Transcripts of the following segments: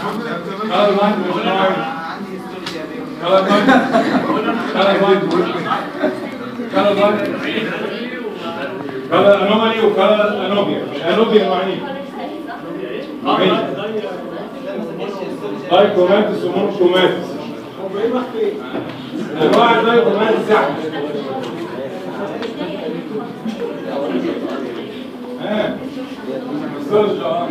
كلر لاين مش معين كلر لاين كلر لاين كلر لاين كلر انومالي وكلر انوبيا انوبيا معنيه دايكوماتس ومونكوماتس انواع الدايكوماتس يعني ها استرجع ها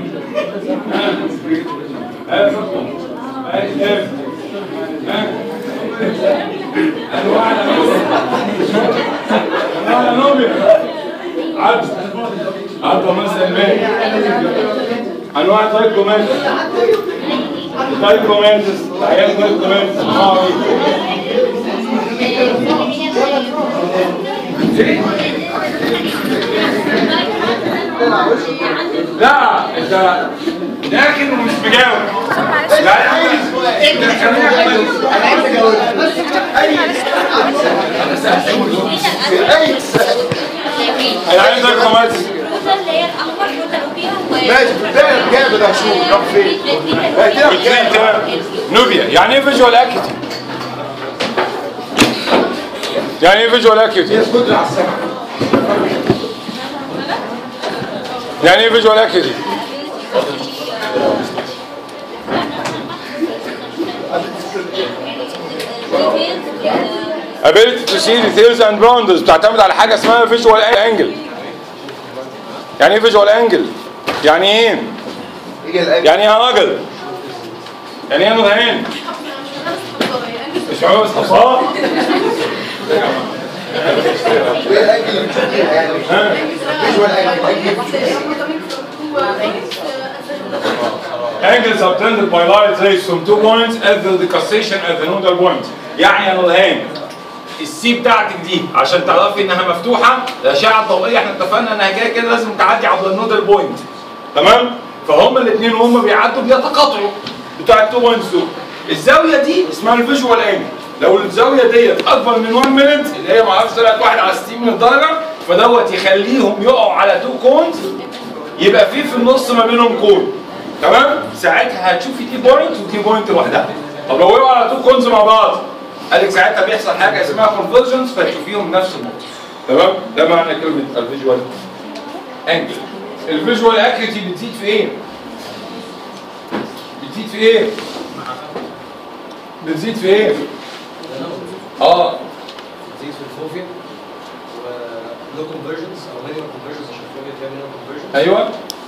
ها فضل ها كتاب ها انواع الانوبيا انواع الانوبيا عد عد مثلا ماشي انواع الدايكوماتس الدايكوماتس عيال الدايكوماتس انواع لا انت لكن ومش مجاوب لا يا عم انت خليني انا عايز اجاوب انا عايز دايكوماتس اللي هي الاحمر والتلوبيا ماشي فعلا جامد يا شوف راح فين بقى كده بتزيد تمام نوبيا يعني ايه فيجوال اكيوتي يعني ايه فيجوال اكيوتي قدرة على السمع يعني ايه فيجوال اكيوتي ability to see details and boundaries بتعتمد على حاجه اسمها فيجوال انجل يعني ايه فيجوال انجل يعني ايه يجي الاجل يعني ايه راجل يعني ايه نورهان مش عاوز حصان وايه الاجل اللي بتشوفيها يعني مش ولا اجل Angles obtained by light rays from two points at the decussation at the nodal point. يعني يا نورهان السي بتاعتك دي عشان تعرفي انها مفتوحه الاشعه الضوئيه احنا اتفقنا انها كده كده لازم تعدي عبر النودال بوينت تمام فهم الاثنين وهم بيعدوا بيتقاطعوا بتاع التو بوينتس دول الزاويه دي اسمها الفيجوال انجل لو الزاويه ديت اكبر من 1 مينت اللي هي ما اعرفش طلعت 1 على 60 من الدرجه فدوت يخليهم يقعوا على تو كونز يبقى في في النص ما بينهم كون تمام ساعتها هتشوفي تي بوينت وتي بوينت لوحدها طب لو وقعوا على تو كونز مع بعض قال لك ساعتها بيحصل حاجه اسمها كونفرجنس فتشوفيهم نفس النقطه تمام ده معنى كلمه الفيجوال انجل الفيجوال اكيوتي بتزيد في ايه بتزيد في ايه بتزيد في ايه اه زيت في الفوفيا ولو كونفرجنز او مانيوال كونفرجنز عشان الفوفيا فيها مانيوال كونفرجنز ايوه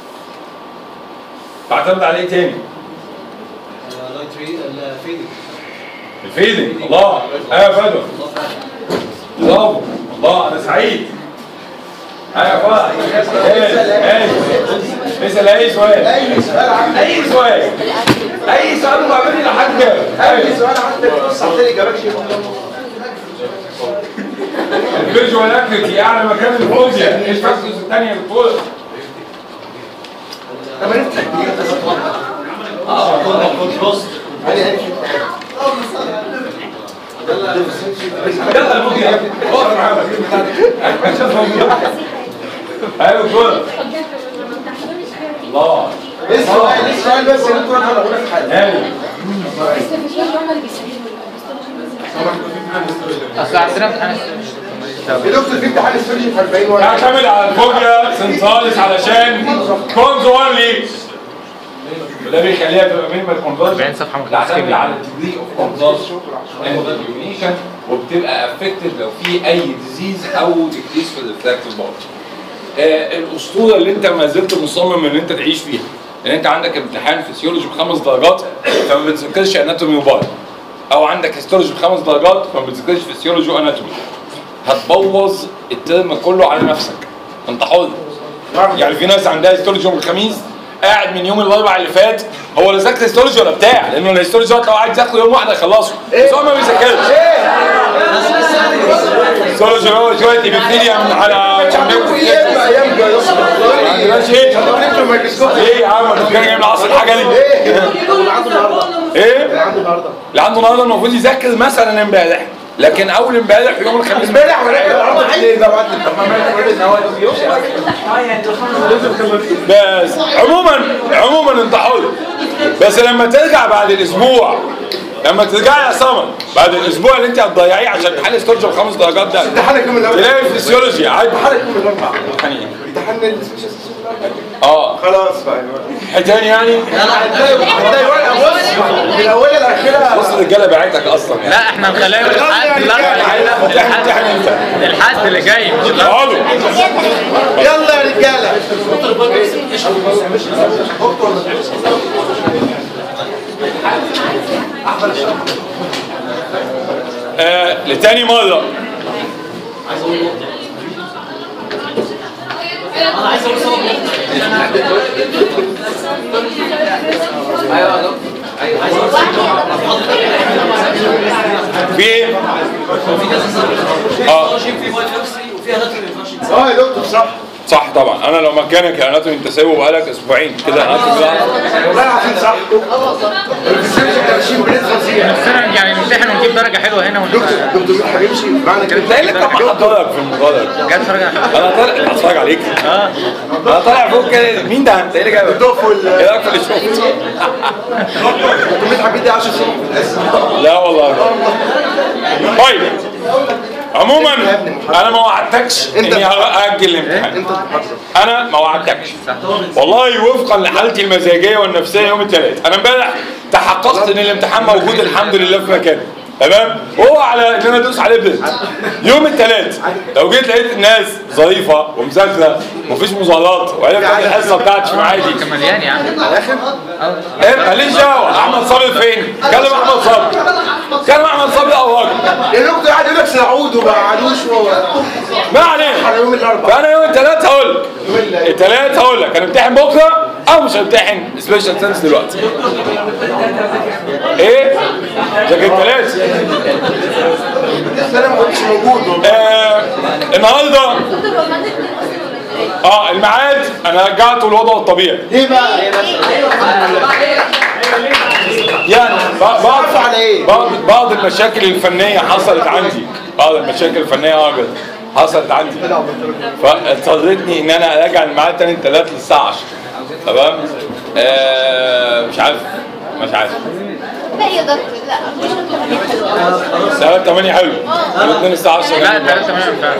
تعتمد على ايه تاني لايت ري الفيدنج الفيدنج الله ايوه يا فندم برافو الله انا سعيد ايوه يا فندم ايه اسال اي سؤال اي سؤال عندك اي سؤال اي سؤال بعمل لحد كده اي ايوه سؤال عندك بص هتلاقي اجابات شيء الفيجوال اكيوتي اعلى مكان الفوزيا ايش فاكتورز الثانيه بتقول طب نفتح يلا الموزيا اقف معانا ايوه كده الله ايه السؤال ايه السؤال بس اللي انتوا انا هقول لك حاجه هاني اصل عندنا امتحان يا دكتور في امتحان السيرجي في 40 ورقه تعتمد على الفوبيا سنتراليس علشان كونز اونلي وده بيخليها تبقى مينيمال كونفرجن 40 صفحة مكتوب تعتمد سكيب. على الديجري اوف كونفرجن وبتبقى افكتد لو في اي ديزيز او ديكريس في الريفراكتيف بارت آه الاسطوره اللي انت ما زلت مصمم ان انت تعيش فيها ان انت عندك امتحان فيسيولوجي بخمس درجات فما بتذاكرش اناتومي وبايو او عندك هيستولوجي بخمس درجات فما بتذاكرش فيسيولوجي واناتومي هتبوظ الترم كله على نفسك انت حر يعني في ناس عندها هيستولوجي يوم الخميس قاعد من يوم الاربع اللي فات هو لا ذاكر هيستولوجي ولا بتاع لانه الهيستولوجي دوت لو قاعد يذاكره يوم واحد هيخلصه بس هو ما بيذاكرش هيستولوجي هو شويه ابيثيليوم على في ايام ايام جايه ما عندناش ايه انتوا الميكروسكوب ايه يا عم انت جاي من العصر الحاجه دي ايه اللي عنده النهارده ايه اللي عنده النهارده اللي عنده النهارده المفروض يذاكر مثلا امبارح لكن اول امبارح يوم الخميس امبارح ولكن النهارده بالليل بقى بعد بس عموما عموما انت حر بس لما ترجع بعد الاسبوع لما ترجع يا سمر بعد الاسبوع اللي انت هتضيعيه عشان امتحان استرجع الخمس درجات ده امتحانك يوم الاول تلاقي فيسيولوجي عادي امتحانك يوم الاربعاء امتحان ايه؟ امتحان السبيشال اه خلاص بقى حيتان يعني هتلاقي هتلاقي ورقه بص من اولها لاخرها بص الرجاله بعتك اصلا يعني لا احنا نخليها يوم الحد لا امتحان امتحان انت الحد اللي جاي مش الأربعاء. اقعدوا يلا يا رجاله آه لتاني مره في ايه؟ اه اه يا دكتور صح صح طبعا انا لو مكانك يا اناتومي انت سايبه بقالك اسبوعين كده اناتومي ده والله العظيم صح الفيزيولوجي كان بنت فظيع بس أنا يعني نمتحن ونجيب درجه حلوه هنا دكتور ونبقى دكتور مين هيمشي معنى كده انت ايه اللي انت محضرك في المدرج جت درجه حلوه انا طالع اتفرج عليك اه انا طالع فوق كده مين ده انت ايه اللي جايبك؟ الدوف وال ايه رايك في اللي شفته؟ دكتور مين حبيت 10 الصبح في الناس لا والله طيب عموما انا ما وعدتكش انت اني هاجل الامتحان انت بتحضر انا ما وعدتكش والله وفقا لحالتي المزاجيه والنفسيه يوم الثلاث انا امبارح تحققت ان الامتحان موجود الحمد لله في مكانه تمام وهو على ان انا ادوس عليه بجد يوم الثلاث لو جيت لقيت الناس ظريفه ومذاكره ومفيش مظاهرات وقالت لك الحصه بتاعتي في معادي كان مليان يا عم ايه ماليش دعوه احمد صابر فين؟ كلم احمد صابر كلم احمد صابر او راجل يا دكتور قاعد يقول لك سنعود وما قعدوش و- ما علينا على يوم الاربعاء فانا يوم الثلاث هقول لك الثلاث هقول لك هنمتحن بكره او مش هنمتحن سبيشال ساينس دلوقتي ايه؟ ذاكر الثلاث بس انا ما كنتش موجود والله آه النهارده اه الميعاد انا رجعته لوضعه الطبيعي ليه بقى؟ يعني بعض بعض على ايه؟ بعض بعض المشاكل الفنيه حصلت عندي بعض المشاكل الفنيه راجل حصلت عندي فاضطرتني ان انا اراجع الميعاد تاني الثلاث للساعه 10 تمام آه مش عارف مش عارف لا يا دكتور لا مش حلوة الساعه 8 حلو الاثنين الساعه 10 لا جنب بعض. 3 8 فعلا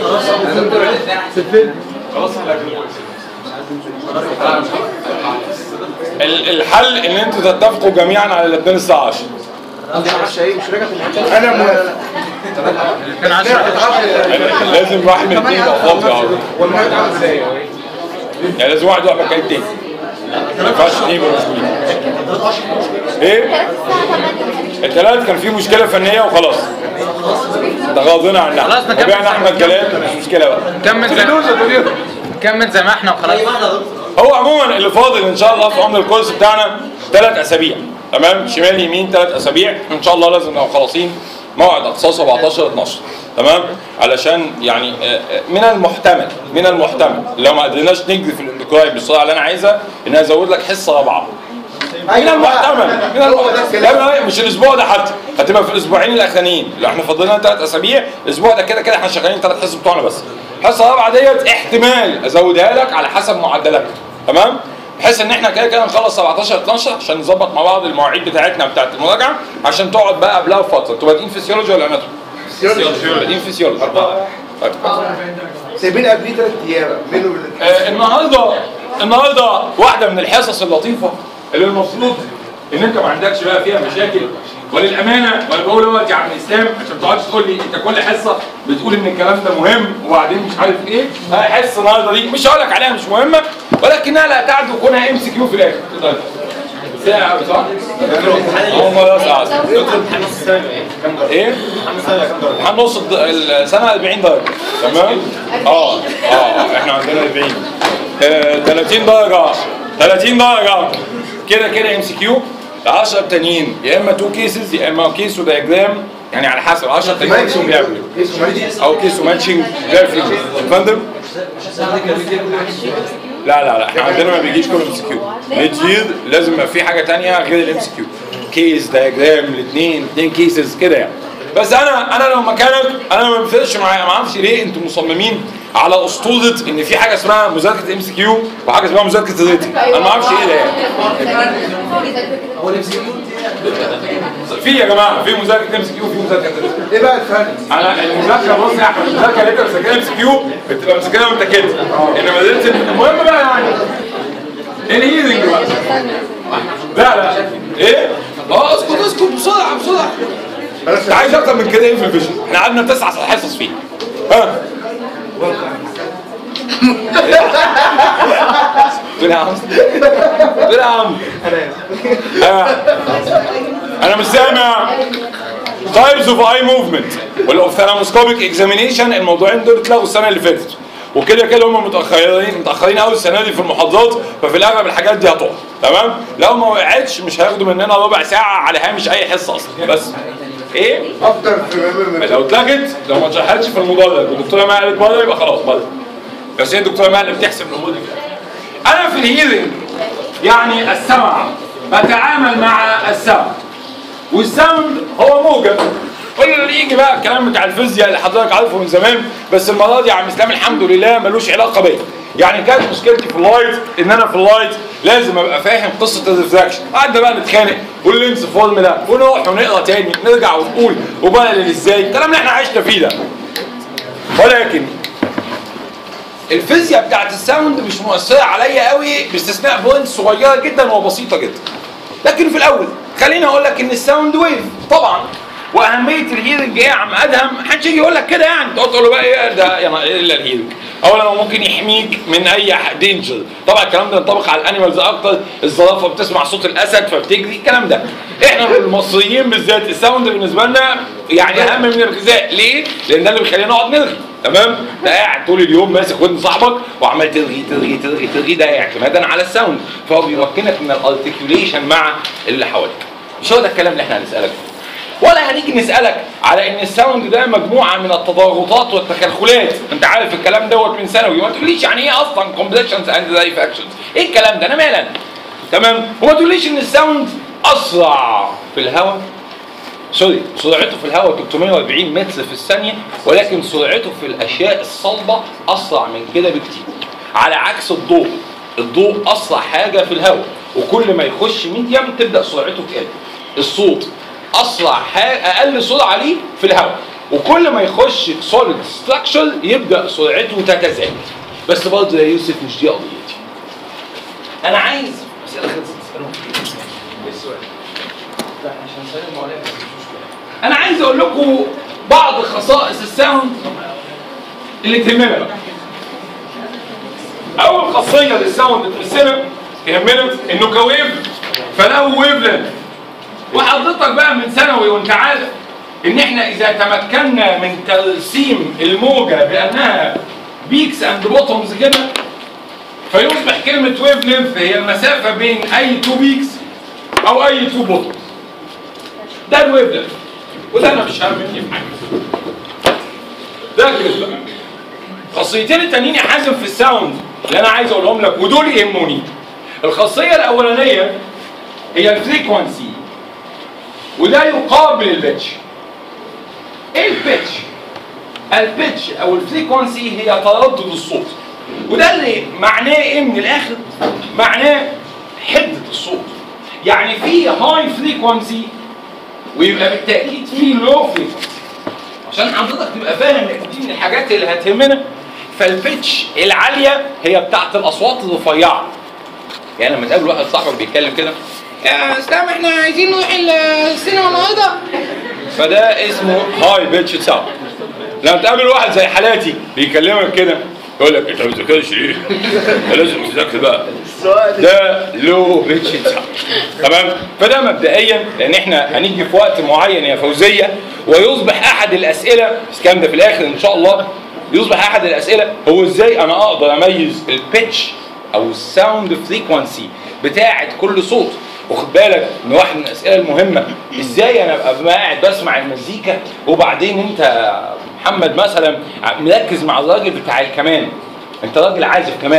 ال- الحل ان انتوا تتفقوا جميعا على الاثنين الساعه 10 مش ايه مش راجع في انا موافق 2 10 لازم واحد من الاثنين يبقى فاضي اهو يعني لازم واحد يقف مكان التاني ما ينفعش اثنين يبقوا مشغولين ايه؟ الثلاث كان في مشكله فنيه وخلاص تغاضينا عنها خلاص نكمل. وبيعنا احمد جلال مش مشكله بقى كمل زي كمل زي ما احنا وخلاص هو عموما اللي فاضل ان شاء الله في عمر الكورس بتاعنا ثلاث اسابيع تمام شمال يمين ثلاث اسابيع ان شاء الله لازم نبقى خلاصين موعد اقصاه 17 12 تمام علشان يعني آه، آه، من المحتمل من المحتمل لو ما قدرناش نجري في الاندوكراين بالسرعه اللي انا عايزها ان ازود لك حصه رابعه من المحتمل من المحتمل لا لا، مش الاسبوع ده حتى هتبقى في الاسبوعين الاخرانيين لو احنا فاضلنا ثلاث اسابيع الاسبوع ده كده كده احنا شغالين ثلاث حصص بتوعنا بس الحصه الرابعه ديت احتمال ازودها لك على حسب معدلاتك تمام بحيث ان احنا كده كده نخلص 17 12 عشان نظبط مع بعض المواعيد بتاعتنا بتاعت المراجعه عشان تقعد بقى قبلها بفتره انتوا بادئين فيسيولوجي ولا اناتومي؟ بادئين فيسيولوجي طيب. سايبين قبليه ثلاث ايام بينه وبين آه، النهارده النهارده واحده من الحصص اللطيفه اللي المفروض ان انت ما عندكش بقى فيها مشاكل وللامانه وانا بقول اهوت يا عم اسلام عشان ما تقعدش تقول لي انت كل حصه بتقول ان الكلام ده مهم وبعدين مش عارف ايه آه، حصه النهارده دي مش هقول لك عليها مش مهمه ولكنها لا تعد كونها ام سي كيو في الاخر طيب. ساعة أوي، صح؟ أول مرة ساعة ايه؟ امتحان نص الد- السنة 40 درجة تمام؟ اه اه احنا عندنا 40 آه 30 درجة 30 درجة كده كده ام سي كيو ال 10 التانيين يا اما تو كيسز يا اما كيس ودايجرام يعني على حسب 10 التانيين فيهم بيعملوا او كيس وماتشنج زي فيهم فندم لا لا لا احنا عندنا ما بيجيش كله ام سي كيو ميد لازم يبقى في حاجه تانية غير الام سي كيو كيس دايجرام الاثنين اثنين كيسز كده يعني بس انا انا لو مكانك انا ما بيفرقش معايا ما اعرفش ليه انتم مصممين على اسطوره ان في حاجه اسمها مذاكره ام سي كيو وحاجه اسمها مذاكره الريتنج انا ما اعرفش ايه ده يعني هو الام سي كيو في يا جماعه في مذاكره ام سي كيو وفي مذاكره الريتنج ايه بقى الفرق؟ انا المذاكره بص يا احمد المذاكره اللي انت مسكنها ام سي كيو بتبقى مسكنها وانت كده انما الريتنج المهم بقى يعني الهيلينج بقى لا لا ايه؟ اه اسكت اسكت بسرعه بسرعه انت عايز اكتر من كده ايه في الفيجن؟ احنا قعدنا تسع حصص فيه ها قول يا عم قول يا عم آه. انا مش سامع تايبز اوف اي موفمنت والاوفثالموسكوبيك اكزامينيشن الموضوعين دول اتلغوا السنه اللي فاتت وكده كده هم متاخرين متاخرين قوي السنه دي في المحاضرات ففي الاغلب الحاجات دي هتقع تمام لو ما وقعتش مش هياخدوا مننا ربع ساعه على هامش اي حصه اصلا بس ايه اكتر في لو اتلغت لو ما اتشرحتش في المدرج والدكتوره ما قالت بره يبقى خلاص بره بس هي الدكتوره ما اللي بتحسب الامور دي انا في الهيلينج يعني السمع بتعامل مع السمع والساوند هو موجب كل اللي يجي بقى الكلام بتاع الفيزياء اللي حضرتك عارفه من زمان بس المره دي يا عم اسلام الحمد لله ملوش علاقه بيا يعني كانت مشكلتي في اللايت ان انا في اللايت لازم ابقى فاهم قصه الريفراكشن قعدنا بقى نتخانق واللينس فورم ده ونروح ونقرا تاني نرجع ونقول وبقلل ازاي الكلام اللي احنا عشنا فيه ده ولكن الفيزياء بتاعت الساوند مش مؤثره عليا قوي باستثناء بوينت صغيره جدا وبسيطه جدا لكن في الاول خليني اقول لك ان الساوند ويف طبعا واهميه الهيرنج ايه يا عم ادهم محدش يجي يقول لك كده يعني تقعد تقول له بقى ايه ده يعني إيه الا الهيرنج اولا هو ممكن يحميك من اي دينجر طبعا الكلام ده ينطبق على الانيمالز اكتر الزرافه بتسمع صوت الاسد فبتجري الكلام ده احنا المصريين بالذات الساوند بالنسبه لنا يعني اهم من الغذاء ليه لان ده اللي بيخلينا نقعد نرغي تمام ده قاعد طول اليوم ماسك ودن صاحبك وعمال ترغي ترغي ترغي ترغي ده اعتمادا على الساوند فهو بيمكنك من الارتكيوليشن مع اللي حواليك مش هو ده الكلام اللي احنا هنسالك فيه ولا هنيجي نسالك على ان الساوند ده مجموعه من التضاغطات والتخلخلات انت عارف الكلام دوت من ثانوي وما تقوليش يعني ايه اصلا كومبليشنز اند ريفاكشنز ايه الكلام ده انا مالي أنا؟ تمام وما تقوليش ان الساوند اسرع في الهواء سوري سرعته في الهواء 340 متر في الثانية ولكن سرعته في الأشياء الصلبة أسرع من كده بكتير على عكس الضوء الضوء أسرع حاجة في الهواء وكل ما يخش ميديم تبدأ سرعته تقل الصوت أسرع حاجة أقل سرعة ليه في الهواء وكل ما يخش سوليد ستراكشر يبدأ سرعته تتزايد بس برضه يا يوسف مش دي قضيتي أنا عايز أسئلة خلصت اسألهم إيه السؤال؟ لا عشان نسلم عليك بس مش مشكله انا عايز اقول لكم بعض خصائص الساوند اللي تهمنا بقى اول خاصيه للساوند تمثلها تهمنا انه كويف فله ويف لينث وحضرتك بقى من ثانوي وانت عارف ان احنا اذا تمكنا من ترسيم الموجه بانها بيكس اند بوتومز كده فيصبح كلمه ويف لينث هي المسافه بين اي تو بيكس او اي تو بوتومز ده الويف لينث وده انا مش هعمل فيه حاجه ده كده بقى خاصيتين التانيين يا حازم في الساوند اللي انا عايز اقولهم لك ودول يهموني الخاصيه الاولانيه هي الفريكونسي وده يقابل البيتش ايه البيتش البيتش او الفريكونسي هي تردد الصوت وده اللي معناه ايه من الاخر معناه حده الصوت يعني في هاي فريكونسي ويبقى بالتاكيد في لو فريكونسي عشان حضرتك تبقى فاهم ان دي من الحاجات اللي هتهمنا فالبيتش العاليه هي بتاعت الاصوات الرفيعه يعني لما تقابل واحد صاحبك بيتكلم كده يا اسلام احنا عايزين نروح السينما النهارده فده اسمه هاي بيتش ساوند لما تقابل واحد زي حالاتي بيكلمك كده يقول لك انت ما بتذاكرش ايه؟ أنت لازم تذاكر بقى ده لو بيتش ساوند تمام فده مبدئيا لان احنا هنيجي في وقت معين يا فوزيه ويصبح احد الاسئله بس الكلام ده في الاخر ان شاء الله يصبح احد الاسئله هو ازاي انا اقدر اميز البيتش او الساوند فريكونسي بتاعه كل صوت واخد بالك ان واحد من الاسئله المهمه ازاي انا ابقى قاعد بسمع المزيكا وبعدين انت يا محمد مثلا مركز مع الراجل بتاع الكمان انت راجل عازف كمان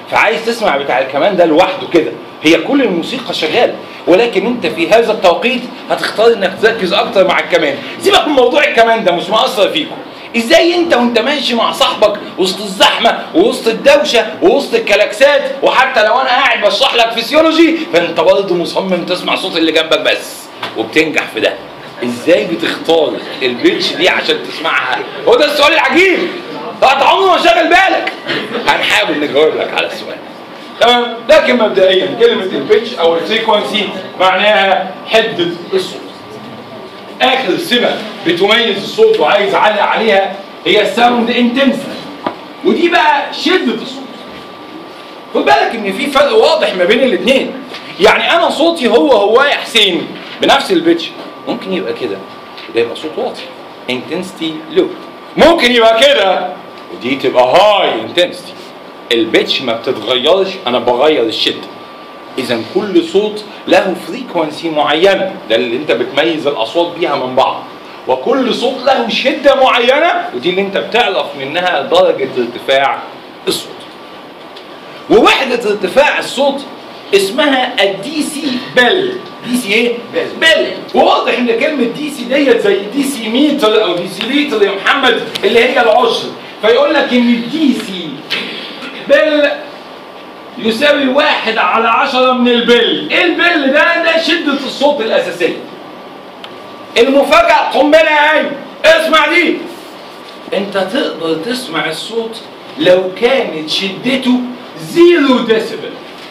فعايز تسمع بتاع الكمان ده لوحده كده هي كل الموسيقى شغاله ولكن انت في هذا التوقيت هتختار انك تركز اكتر مع الكمان سيبك من موضوع الكمان ده مش مأثر فيكم ازاي انت وانت ماشي مع صاحبك وسط الزحمه ووسط الدوشه ووسط الكلاكسات وحتى لو انا قاعد بشرح لك فسيولوجي فانت برضه مصمم تسمع صوت اللي جنبك بس وبتنجح في ده ازاي بتختار البيتش دي عشان تسمعها هو ده السؤال العجيب ده انت عمره ما شاغل بالك هنحاول نجاوب لك على السؤال تمام لكن مبدئيا كلمه البيتش او الفريكونسي معناها حده الصوت اخر سمه بتميز الصوت وعايز اعلق عليها هي الساوند انتنسيتي ودي بقى شده الصوت خد بالك ان في فرق واضح ما بين الاثنين يعني انا صوتي هو هو يا حسين بنفس البيتش ممكن يبقى كده وده يبقى صوت واطي انتنسيتي لو ممكن يبقى كده ودي تبقى هاي انتنسيتي البيتش ما بتتغيرش انا بغير الشده اذا كل صوت له فريكونسي معينه ده اللي انت بتميز الاصوات بيها من بعض وكل صوت له شده معينه ودي اللي انت بتعرف منها درجه ارتفاع الصوت ووحده ارتفاع الصوت اسمها الدي سي بل دي سي ايه؟ بل وواضح ان كلمه دي سي ديت زي دي سي متر او دي سي لتر يا محمد اللي هي العشر فيقول لك ان الدي سي بل يساوي واحد على عشرة من البل ايه البل ده ده شدة الصوت الأساسية المفاجأة قنبلة يا عين اسمع دي انت تقدر تسمع الصوت لو كانت شدته زيرو ديسيبل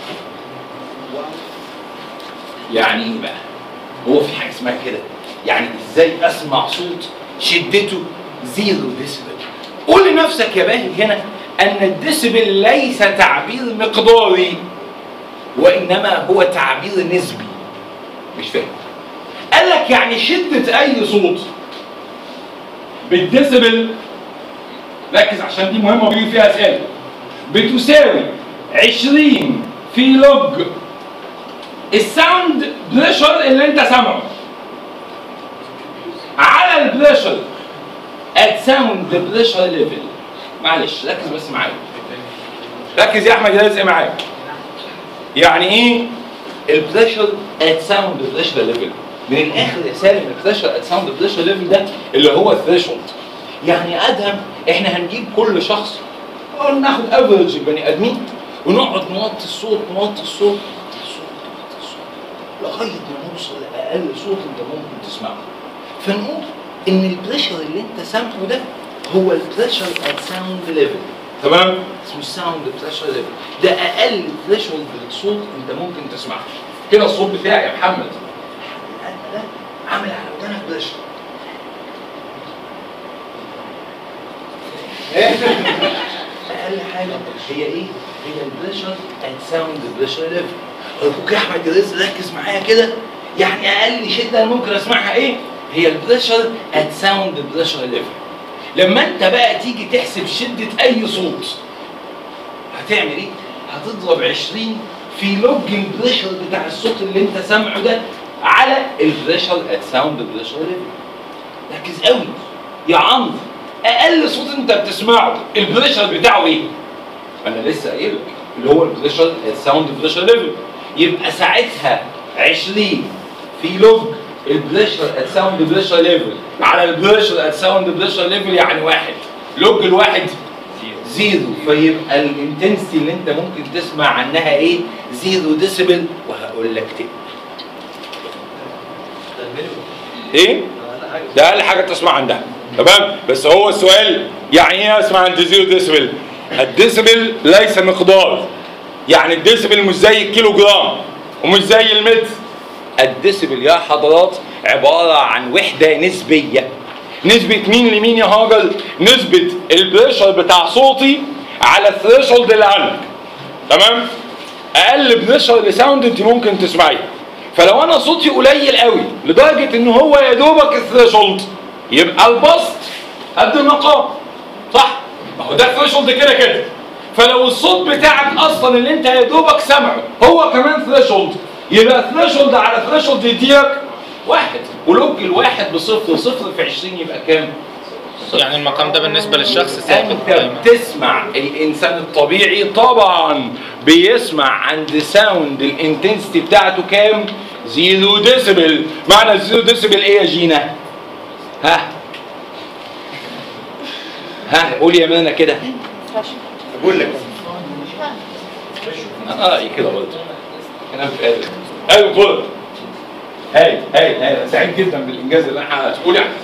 يعني ايه بقى هو في حاجة اسمها كده يعني ازاي اسمع صوت شدته زيرو ديسيبل قول لنفسك يا باهي هنا أن الديسبل ليس تعبير مقداري وإنما هو تعبير نسبي مش فاهم قال لك يعني شدة أي صوت بالديسبل ركز عشان دي مهمة وبيجي فيها أسئلة بتساوي 20 في لوج الساوند بريشر اللي أنت سامعه على البريشر at sound pressure level معلش ركز بس معايا ركز يا احمد رزق معايا يعني ايه البريشر ات ساوند بريشر ليفل من الاخر يا سالم البريشر ات ساوند بريشر ليفل ده اللي هو الثريشولد يعني ادهم احنا هنجيب كل شخص نقول ناخد افريج البني ادمين ونقعد نوطي الصوت نوطي الصوت نوطي الصوت نوطي الصوت لغايه ما نوصل لاقل صوت انت ممكن تسمعه فنقول ان البريشر اللي انت سامعه ده هو البريشر ات ساوند ليفل تمام اسمه ساوند بريشر ليفل ده اقل ثريشولد للصوت انت ممكن تسمعه كده الصوت بتاعي يا محمد ده عامل على ودانك بريشر اقل حاجه هي ايه؟ هي البريشر ات ساوند بريشر ليفل ارجوك يا احمد رزق ركز معايا كده يعني اقل شده انا ممكن اسمعها ايه؟ هي البريشر ات ساوند بريشر ليفل لما انت بقى تيجي تحسب شدة اي صوت هتعمل ايه؟ هتضرب 20 في لوج البريشر بتاع الصوت اللي انت سامعه ده على البريشر ات ساوند بريشر ليفل ركز قوي يا عمرو اقل صوت انت بتسمعه البريشر بتاعه ايه؟ انا لسه قايل لك اللي هو البريشر ات ساوند بريشر ليفل يبقى ساعتها 20 في لوج البريشر ات ساوند بريشر ليفل على البريشر ات ساوند بريشر ليفل يعني واحد لوج الواحد زيرو فيبقى الانتنسيتي اللي انت ممكن تسمع عنها ايه؟ زيرو ديسيبل وهقول لك تاني ده المينيموم ايه؟ ده اقل حاجه ده اقل حاجه تسمع عندها تمام بس هو السؤال يعني ايه اسمع عند زيرو ديسيبل الديسيبل ليس مقدار يعني الديسيبل مش زي الكيلو جرام ومش زي المتر الديسيبل يا حضرات عباره عن وحده نسبيه نسبة مين لمين يا هاجر؟ نسبة البريشر بتاع صوتي على الثريشولد اللي عندك. تمام؟ أقل بريشر لساوند أنت ممكن تسمعيه. فلو أنا صوتي قليل قوي لدرجة إن هو يا دوبك الثريشولد يبقى البسط قد المقام. صح؟ ما هو ده الثريشولد كده كده. فلو الصوت بتاعك أصلا اللي أنت يا دوبك سامعه هو كمان ثريشولد يبقى ثريشولد على ثريشولد يديك واحد ولوج الواحد بصفر وصفر في 20 يبقى كام؟ يعني المقام ده بالنسبه للشخص ثابت انت دايما بتسمع الانسان الطبيعي طبعا بيسمع عند ساوند الانتنسيتي بتاعته كام؟ زيرو ديسيبل معنى زيرو ديسيبل ايه يا جينا؟ ها؟ ها قول يا منى كده بقول لك انا رايي كده برضه انا مش قادر ايوه كده هاي هاي هاي سعيد جدا بالانجاز اللي انا حققته قول يعني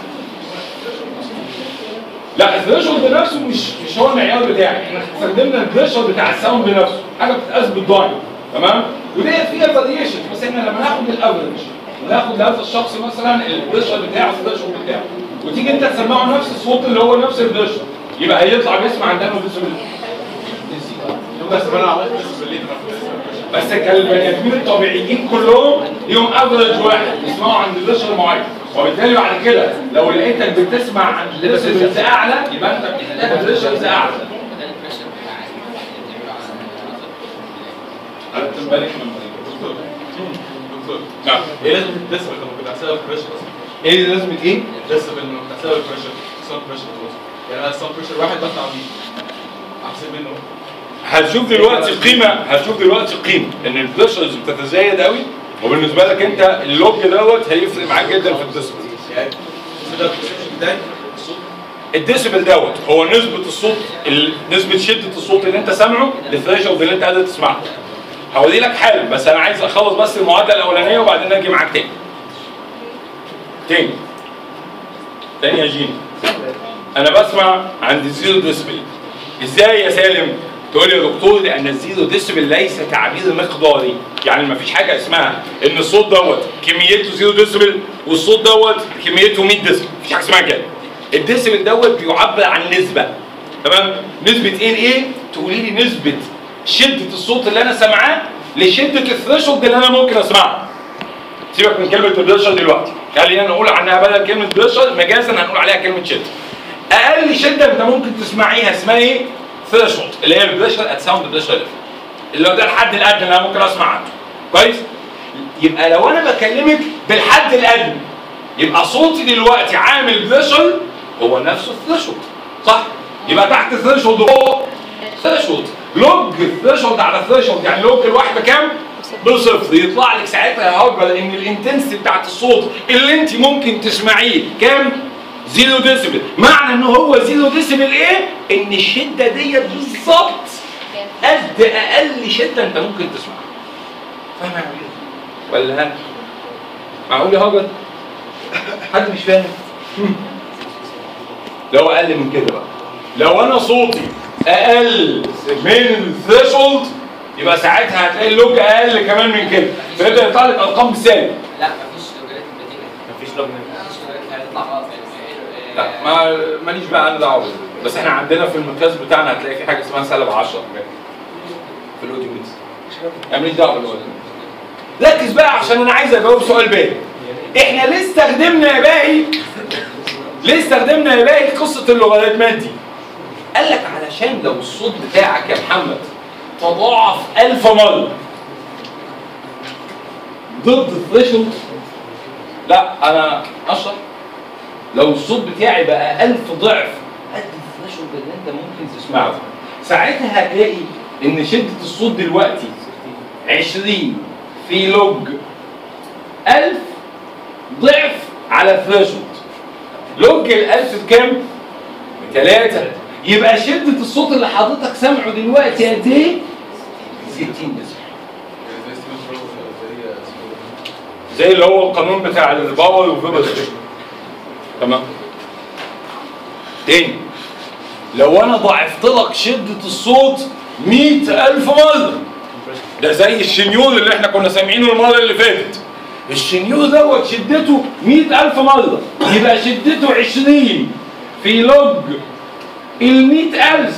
لا الثريشولد نفسه مش مش هو المعيار بتاعي احنا استخدمنا الثريشولد بتاع الساوند بنفسه حاجه بتتقاس بالدايم تمام وديت فيها فاريشن بس احنا لما ناخد الافرج وناخد لهذا الشخص مثلا الثريشولد بتاعه الثريشولد بتاعه وتيجي انت تسمعه نفس الصوت اللي هو نفس الثريشولد يبقى هيطلع بيسمع عندنا ديسبل بس انا عملت بس بالليل بس كان البني ادمين الطبيعيين كلهم ليهم افرج واحد يسمعوا عند ديسبل معين وبالتالي بعد كده لو لقيتك بتسمع عند ديسبلز اعلى يبقى انت بتحتاج ديسبلز اعلى خدت بالك من دكتور دكتور نعم ايه لازم الديسبل لما كنت هحسبها البريشر اصلا ايه لازمه ايه؟ الديسبل لما كنت هحسبها البريشر ساوند بريشر خلاص يعني انا الساوند بريشر واحد بطلع بيه احسب منه هتشوف دلوقتي القيمه هتشوف دلوقتي القيمه ان البريشرز بتتزايد قوي وبالنسبه لك انت اللوج دوت هيفرق معاك جدا في الديسبل يعني ده البريشر بتاعي الصوت الديسبل دوت هو نسبة الصوت ال- نسبة شدة الصوت اللي انت سامعه للثريشولد اللي انت قادر تسمعه. هوري لك حالا بس انا عايز اخلص بس المعادلة الأولانية وبعدين اجي معاك تاني. تاني. تاني يا جيني. انا بسمع عند زيرو ديسبل. ازاي يا سالم؟ تقول لي يا دكتور لان الزيرو ديسبل ليس تعبير مقداري، يعني مفيش حاجة اسمها ان الصوت دوت كميته زيرو ديسبل والصوت دوت كميته 100 ديسبل، مفيش حاجة اسمها كده. الديسبل دوت بيعبر عن نسبة تمام نسبة ايه لايه تقولي لي نسبة شدة الصوت اللي انا سامعاه لشدة الثريشولد اللي انا ممكن اسمعه سيبك من كلمة بريشر دلوقتي خلينا نقول عنها بدل كلمة بريشر مجازا هنقول عليها كلمة شدة اقل شدة انت ممكن تسمعيها اسمها ايه ثريشولد اللي هي البريشر ات ساوند بريشر ليفل اللي هو ده الحد الادنى اللي انا ممكن اسمع عنه كويس يبقى لو انا بكلمك بالحد الادنى يبقى صوتي دلوقتي عامل بريشر هو نفسه الثريشولد صح يبقى تحت الثريشولد فوق ثريشولد لوج الثريشولد على الثريشولد يعني لوج الواحد بكام؟ بصفر يطلع لك ساعتها يا هاجر ان الانتنسيتي بتاعت الصوت اللي انت ممكن تسمعيه كام؟ زيرو ديسيبل معنى ان هو زيرو ديسيبل ايه؟ ان الشده ديت بالظبط قد اقل شده انت ممكن تسمعها فاهم يا عمير؟ ولا ها؟ معقول يا هاجر؟ حد مش فاهم؟ لو اقل من كده بقى لو انا صوتي اقل من الثريشولد يبقى ساعتها هتلاقي اللوج اقل كمان من كده فيبدا يطلع لك ارقام بالسالب لا مفيش لوجاريتم بديله مفيش لوج مفيش لوجاريتم هيطلع غلط يعني لا ما ماليش بقى انا دعوه بس احنا عندنا في المقياس بتاعنا هتلاقي في حاجه اسمها سالب 10 في الاوديومتر يعني ماليش دعوه بالوزن ركز بقى عشان انا عايز اجاوب سؤال باقي احنا ليه استخدمنا يا باقي ليه استخدمنا يا باقي قصه اللوغاريتمات دي قال لك علشان لو الصوت بتاعك يا محمد تضاعف ألف مرة ضد الثريشولد لا أنا أشرح لو الصوت بتاعي بقى ألف ضعف قد الثريشولد اللي أنت ممكن تسمعه ساعتها هتلاقي إن شدة الصوت دلوقتي 20 في لوج 1000 ضعف على الثريشولد لوج الألف بكام؟ بثلاثة يبقى شدة الصوت اللي حضرتك سامعه دلوقتي قد ايه؟ 60 ديسبل زي ستيفن برو زي اسمه زي اللي هو القانون بتاع الباور وفيبر تمام تاني لو انا ضعفت لك شدة الصوت 100000 مرة ده زي الشنيور اللي احنا كنا سامعينه المرة اللي فاتت الشنيور دوت شدته 100000 مرة يبقى شدته 20 في لوج ال 100000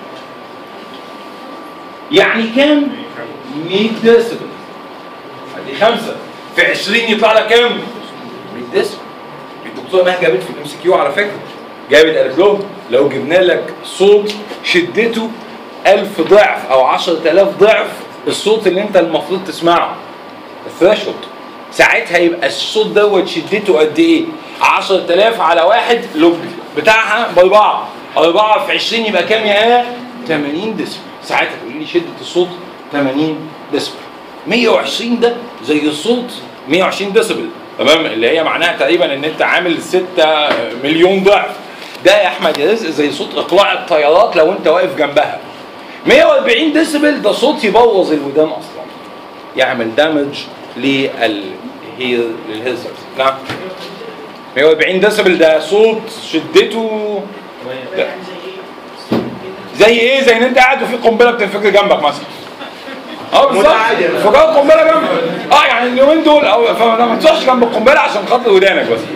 يعني كام؟ 100 ديسبل ادي خمسة في 20 يطلع لك كام؟ 100 ديسبل الدكتوره مها جابت في الام سي كيو على فكره جابت قالت لهم لو جبنا لك صوت شدته 1000 ضعف او 10000 ضعف الصوت اللي انت المفروض تسمعه الثريشولد ساعتها يبقى الصوت دوت شدته قد ايه؟ 10000 على واحد لوج بتاعها باربعه اربعه في 20 يبقى كام يا 80 ديسبل ساعتها تقولي لي شده الصوت 80 ديسبل 120 ده زي الصوت 120 ديسبل تمام اللي هي معناها تقريبا ان انت عامل 6 مليون ضعف ده يا احمد يا رزق زي صوت اقلاع الطيارات لو انت واقف جنبها 140 ديسبل ده صوت يبوظ الودان اصلا يعمل دامج للهير للهيزرز نعم 140 ديسبل ده صوت شدته لا. زي ايه زي ان انت قاعد وفي قنبله بتنفجر جنبك مثلا اه بالظبط انفجار قنبله جنبك اه يعني اليومين دول أو فما ما تروحش جنب القنبله عشان خاطر ودانك بس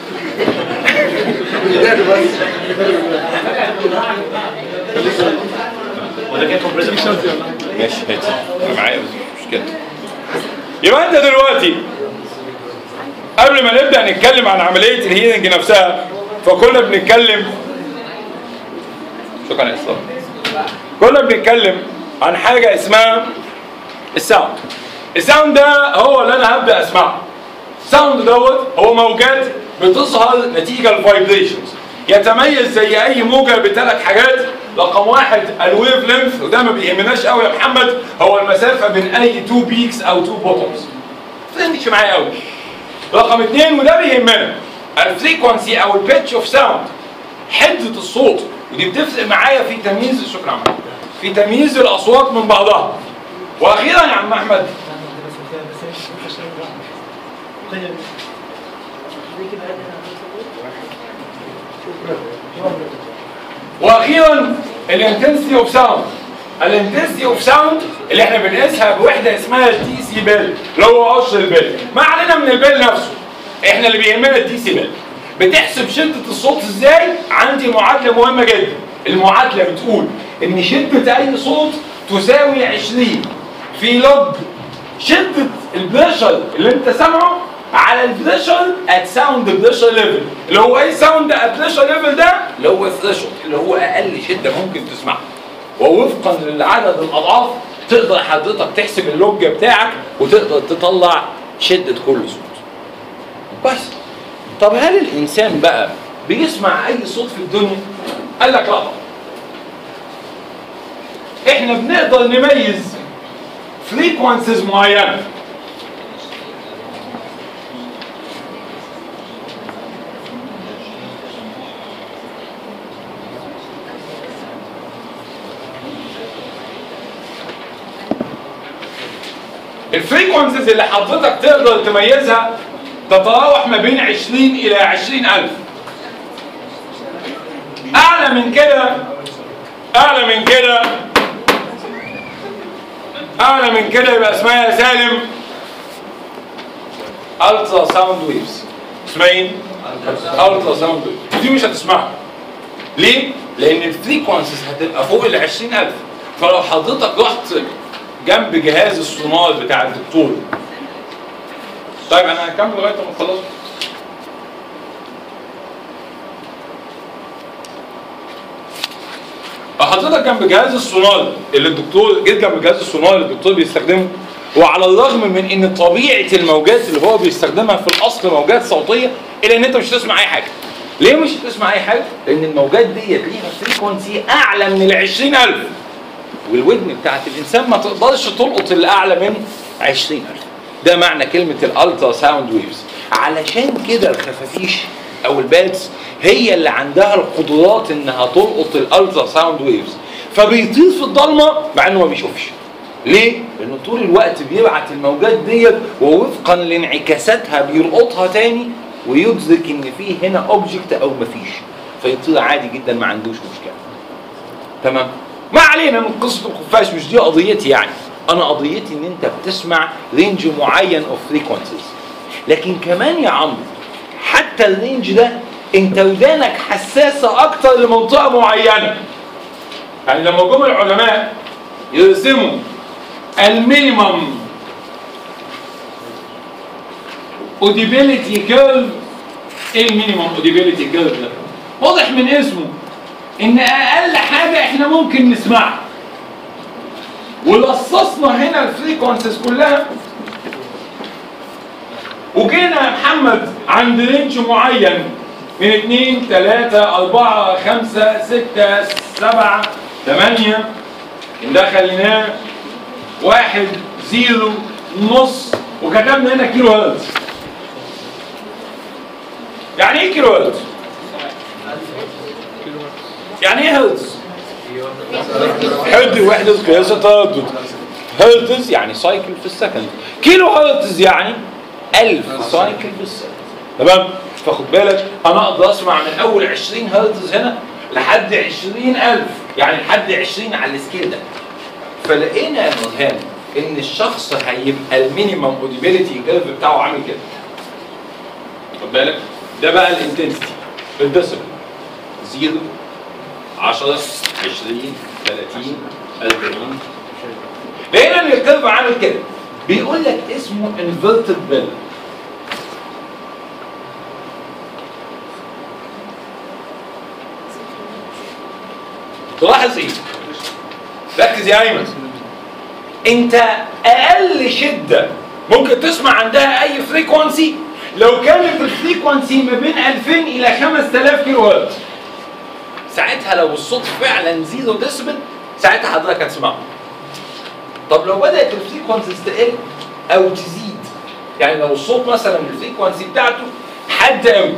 ماشي هات انا معايا بس مش مشكله يبقى انت دلوقتي قبل ما نبدا نتكلم عن عمليه الهيلينج نفسها فكنا بنتكلم شكرا يا استاذ كنا بنتكلم عن حاجه اسمها الساوند الساوند ده هو اللي انا هبدا اسمعه الساوند دوت هو موجات بتظهر نتيجه الفايبريشنز يتميز زي اي موجه بثلاث حاجات رقم واحد الويف لينث وده ما بيهمناش قوي يا محمد هو المسافه بين اي تو بيكس او تو بوتومز ما تفهمش معايا قوي رقم اثنين وده بيهمنا الفريكونسي او البيتش اوف ساوند حده الصوت ودي بتفرق معايا في تمييز شكرا عم. في تمييز الاصوات من بعضها واخيرا يا عم احمد واخيرا الانتنسيتي اوف ساوند الانتنسيتي اوف ساوند اللي احنا بنقيسها بوحده اسمها الدي سي بيل اللي هو قصر البيل ما علينا من البيل نفسه احنا اللي بيهمنا الدي سي بيل بتحسب شده الصوت ازاي عندي معادله مهمه جدا المعادله بتقول ان شده اي صوت تساوي 20 في لوج شده البريشر اللي انت سامعه على البريشر ات ساوند بريشر ليفل اللي هو ايه ساوند ات بريشر ليفل ده اللي هو الثريشولد اللي هو اقل شده ممكن تسمعها ووفقا لعدد الاضعاف تقدر حضرتك تحسب اللوج بتاعك وتقدر تطلع شده كل صوت بس طب هل الانسان بقى بيسمع اي صوت في الدنيا قال لك لا طبعا احنا بنقدر نميز فريكونسيز معينه الفريكونسيز اللي حضرتك تقدر تميزها تتراوح ما بين 20 الى 20000 اعلى من كده اعلى من كده اعلى من كده يبقى اسمها يا سالم الترا ساوند ويفز اسمها ايه؟ الترا ساوند ويفز دي مش هتسمعها ليه؟ لان الفريكونسيز هتبقى فوق ال 20000 فلو حضرتك رحت جنب جهاز السونار بتاع الدكتور طيب انا هكمل لغايه ما نخلص حضرتك جنب جهاز السونار اللي الدكتور جيت جنب جهاز السونار اللي الدكتور بيستخدمه وعلى الرغم من ان طبيعه الموجات اللي هو بيستخدمها في الاصل موجات صوتيه الا ان انت مش هتسمع اي حاجه. ليه مش هتسمع اي حاجه؟ لان الموجات ديت ليها فريكونسي اعلى من ال 20000 والودن بتاعت الانسان ما تقدرش تلقط اللي اعلى من 20000 ده معنى كلمه الالترا ساوند ويفز علشان كده الخفافيش او الباتس هي اللي عندها القدرات انها تلقط الالترا ساوند ويفز فبيطير في الضلمه مع انه ما بيشوفش ليه؟ لانه طول الوقت بيبعت الموجات ديت ووفقا لانعكاساتها بيلقطها تاني ويدرك ان في هنا اوبجكت او مفيش فيطير عادي جدا ما عندوش مشكله تمام ما علينا من قصه الخفاش مش دي قضيتي يعني انا قضيتي ان انت بتسمع رينج معين اوف فريكونسيز لكن كمان يا عمرو حتى الرينج ده انت ودانك حساسه اكتر لمنطقه معينه يعني لما جم العلماء يرسموا المينيمم اوديبيليتي كيرف ايه المينيمم اوديبيليتي كيرف ده واضح من اسمه ان اقل حاجه احنا ممكن نسمعها ولصصنا هنا الفريكونسيز كلها وجينا يا محمد عند رينج معين من 2 3 4 5 6 7 8 ده خليناه واحد زيرو نص وكتبنا هنا كيلو هرتز يعني ايه كيلو هرتز؟ يعني ايه هرتز؟ حد وحدة قياس التردد هرتز يعني سايكل في السكند كيلو هرتز يعني 1000 سايكل في السكند تمام فخد بالك انا اقدر اسمع من اول 20 هرتز هنا لحد 20000 يعني لحد 20 على السكيل ده فلقينا يا نورهان ان الشخص هيبقى المينيمم اوديبيليتي كيرف بتاعه عامل كده خد بالك ده بقى الانتنسيتي بالديسبل 0 10 20 30 40 لقينا ان الكيرف عامل كده بيقول لك اسمه انفيرتد بيل تلاحظ ايه؟ ركز يا ايمن انت اقل شده ممكن تسمع عندها اي فريكونسي لو كانت الفريكونسي ما بين 2000 الى 5000 كيلو هرتز ساعتها لو الصوت فعلا زيرو ديسبل ساعتها حضرتك هتسمعه طب لو بدات الفريكونسيز تقل او تزيد يعني لو الصوت مثلا الفريكونسي بتاعته حد قوي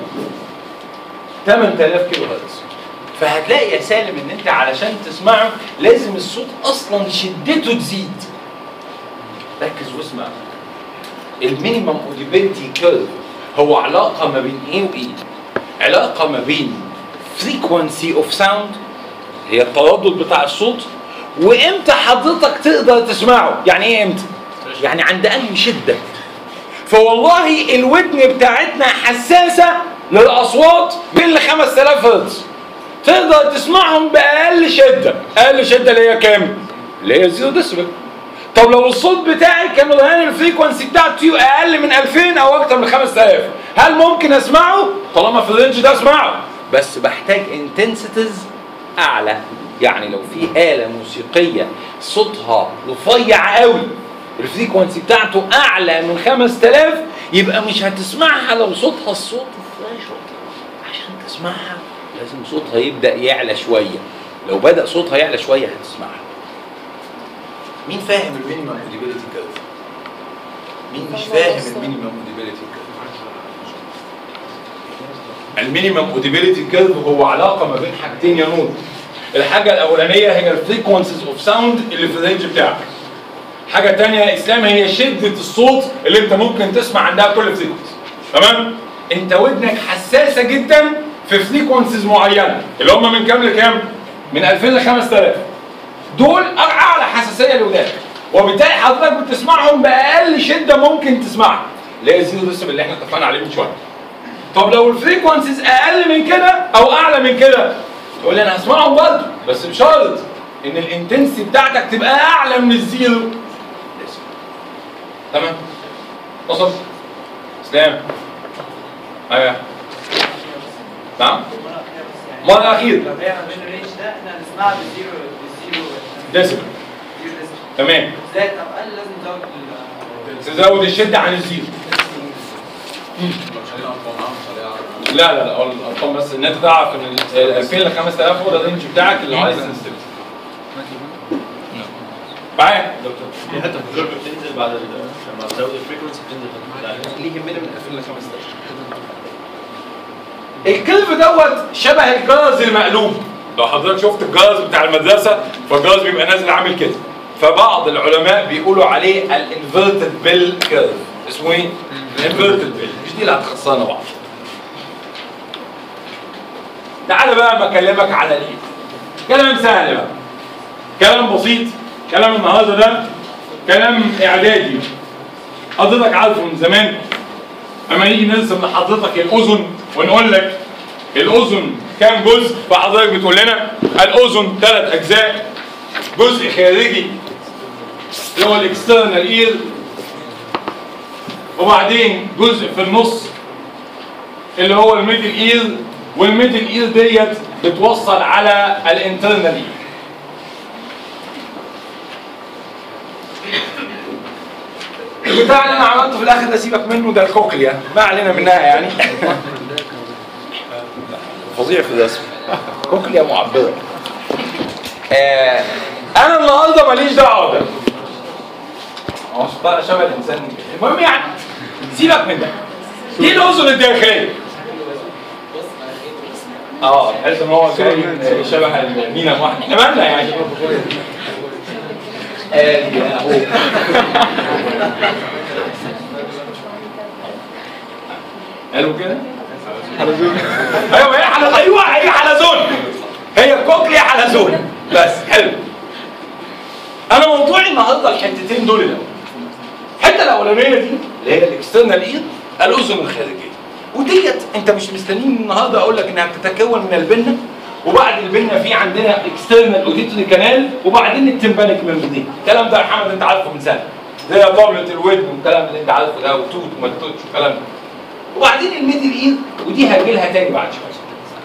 8000 كيلو هرتز فهتلاقي يا سالم ان انت علشان تسمعه لازم الصوت اصلا شدته تزيد ركز واسمع المينيمم اوديبيلتي كيرف هو علاقه ما بين ايه وايه علاقه ما بين frequency اوف ساوند هي التردد بتاع الصوت وامتى حضرتك تقدر تسمعه يعني ايه امتى يعني عند انهي شده فوالله الودن بتاعتنا حساسه للاصوات من ل 5000 هرتز تقدر تسمعهم باقل شده اقل شده اللي هي كام اللي هي 0 ديسبل طب لو الصوت بتاعي كان رهان الفريكونسي بتاعته اقل من 2000 او اكتر من 5000 هل ممكن اسمعه طالما في الرينج ده اسمعه بس بحتاج انتنسيتيز اعلى يعني لو في آلة موسيقية صوتها رفيع قوي الفريكونسي بتاعته اعلى من 5000 يبقى مش هتسمعها لو صوتها الصوت الفلاش عشان تسمعها لازم صوتها يبدا يعلى شويه لو بدا صوتها يعلى شويه هتسمعها مين فاهم المينيمم اوديبيليتي كيرف مين مش فاهم المينيمم اوديبيليتي كيرف المينيمم اوديبيليتي كيرف هو علاقه ما بين حاجتين يا نور الحاجه الاولانيه هي الفريكونسيز اوف ساوند اللي في الرينج بتاعك حاجه تانية يا اسلام هي شده الصوت اللي انت ممكن تسمع عندها كل فريكونسي تمام انت ودنك حساسه جدا في فريكونسيز معينه اللي هم من كام لكام من 2000 ل 5000 دول اعلى حساسيه لودانك وبالتالي حضرتك بتسمعهم باقل شده ممكن تسمعها اللي هي زيرو ديسبل اللي احنا اتفقنا عليه من شويه طب لو الفريكونسيز اقل من كده او اعلى من كده تقول لي انا هسمعهم برضه بس بشرط ان الانتنسي بتاعتك تبقى اعلى من الزيرو ديسبل تمام وصل اسلام ايوه نعم مرة أخير لو هي ما بين الرينج ده احنا هنسمعها بالزيرو بالزيرو ديسبل زيرو ديسبل. تمام ازاي طب قال لازم نزود ال- تزود الشدة عن الزيرو مش عليها ارقام عام مش عليها عام. لا لا لا هو الارقام بس ان انت تعرف ان ال 2000 ل 5000 هو ده الرينج بتاعك اللي عايز سنسيتيفيتي معايا دكتور في حته في الجرب بتنزل بعد ال- لما تزود الفريكونسي بتنزل ليه يهمنا من 2000 ل 5000 الكلب دوت شبه الجرس المقلوب لو حضرتك شفت الجرس بتاع المدرسه فالجرس بيبقى نازل عامل كده فبعض العلماء بيقولوا عليه الانفيرتد بيل كيرف اسمه ايه؟ الانفيرتد بيل مش دي اللي هتخصنا بعض تعالى بقى ما اكلمك على الايه كلام سهل بقى كلام بسيط كلام النهارده ده كلام اعدادي حضرتك عارفه من زمان اما نيجي نرسم لحضرتك الاذن ونقول لك الاذن كام جزء فحضرتك بتقول لنا الاذن ثلاث اجزاء جزء خارجي اللي هو الاكسترنال اير وبعدين جزء في النص اللي هو الميدل اير والميدل اير ديت بتوصل على الانترنال اير البتاع اللي انا عملته في الاخر ده سيبك منه ده الكوكليا ما علينا منها يعني فظيع في الرسم كوكليا معبره آه انا النهارده ماليش دعوه ده هو بقى شبه الانسان المهم يعني سيبك من ده دي الاذن الداخليه اه تحس ان هو جاي شبه المينا واحد احنا مالنا يعني ادي اهو قالوا كده؟ حلزون ايوه هي حلزون ايوه هي حلزون هي كوكلي حلزون بس حلو انا موضوعي النهارده الحتتين دول الاول الحته الاولانيه دي اللي هي الاكسترنال اير الاذن الخارجيه وديت انت مش مستنيني النهارده اقول لك انها بتتكون من البنه وبعد البنه في عندنا اكسترنال اوديتوري كانال وبعدين التمبانيك ممبرين الكلام ده يا محمد انت عارفه من سنه زي طاوله الودن والكلام اللي انت عارفه ده وتوت وما تتوتش والكلام ده وبعدين الميدل اير ودي هاجي لها تاني بعد شويه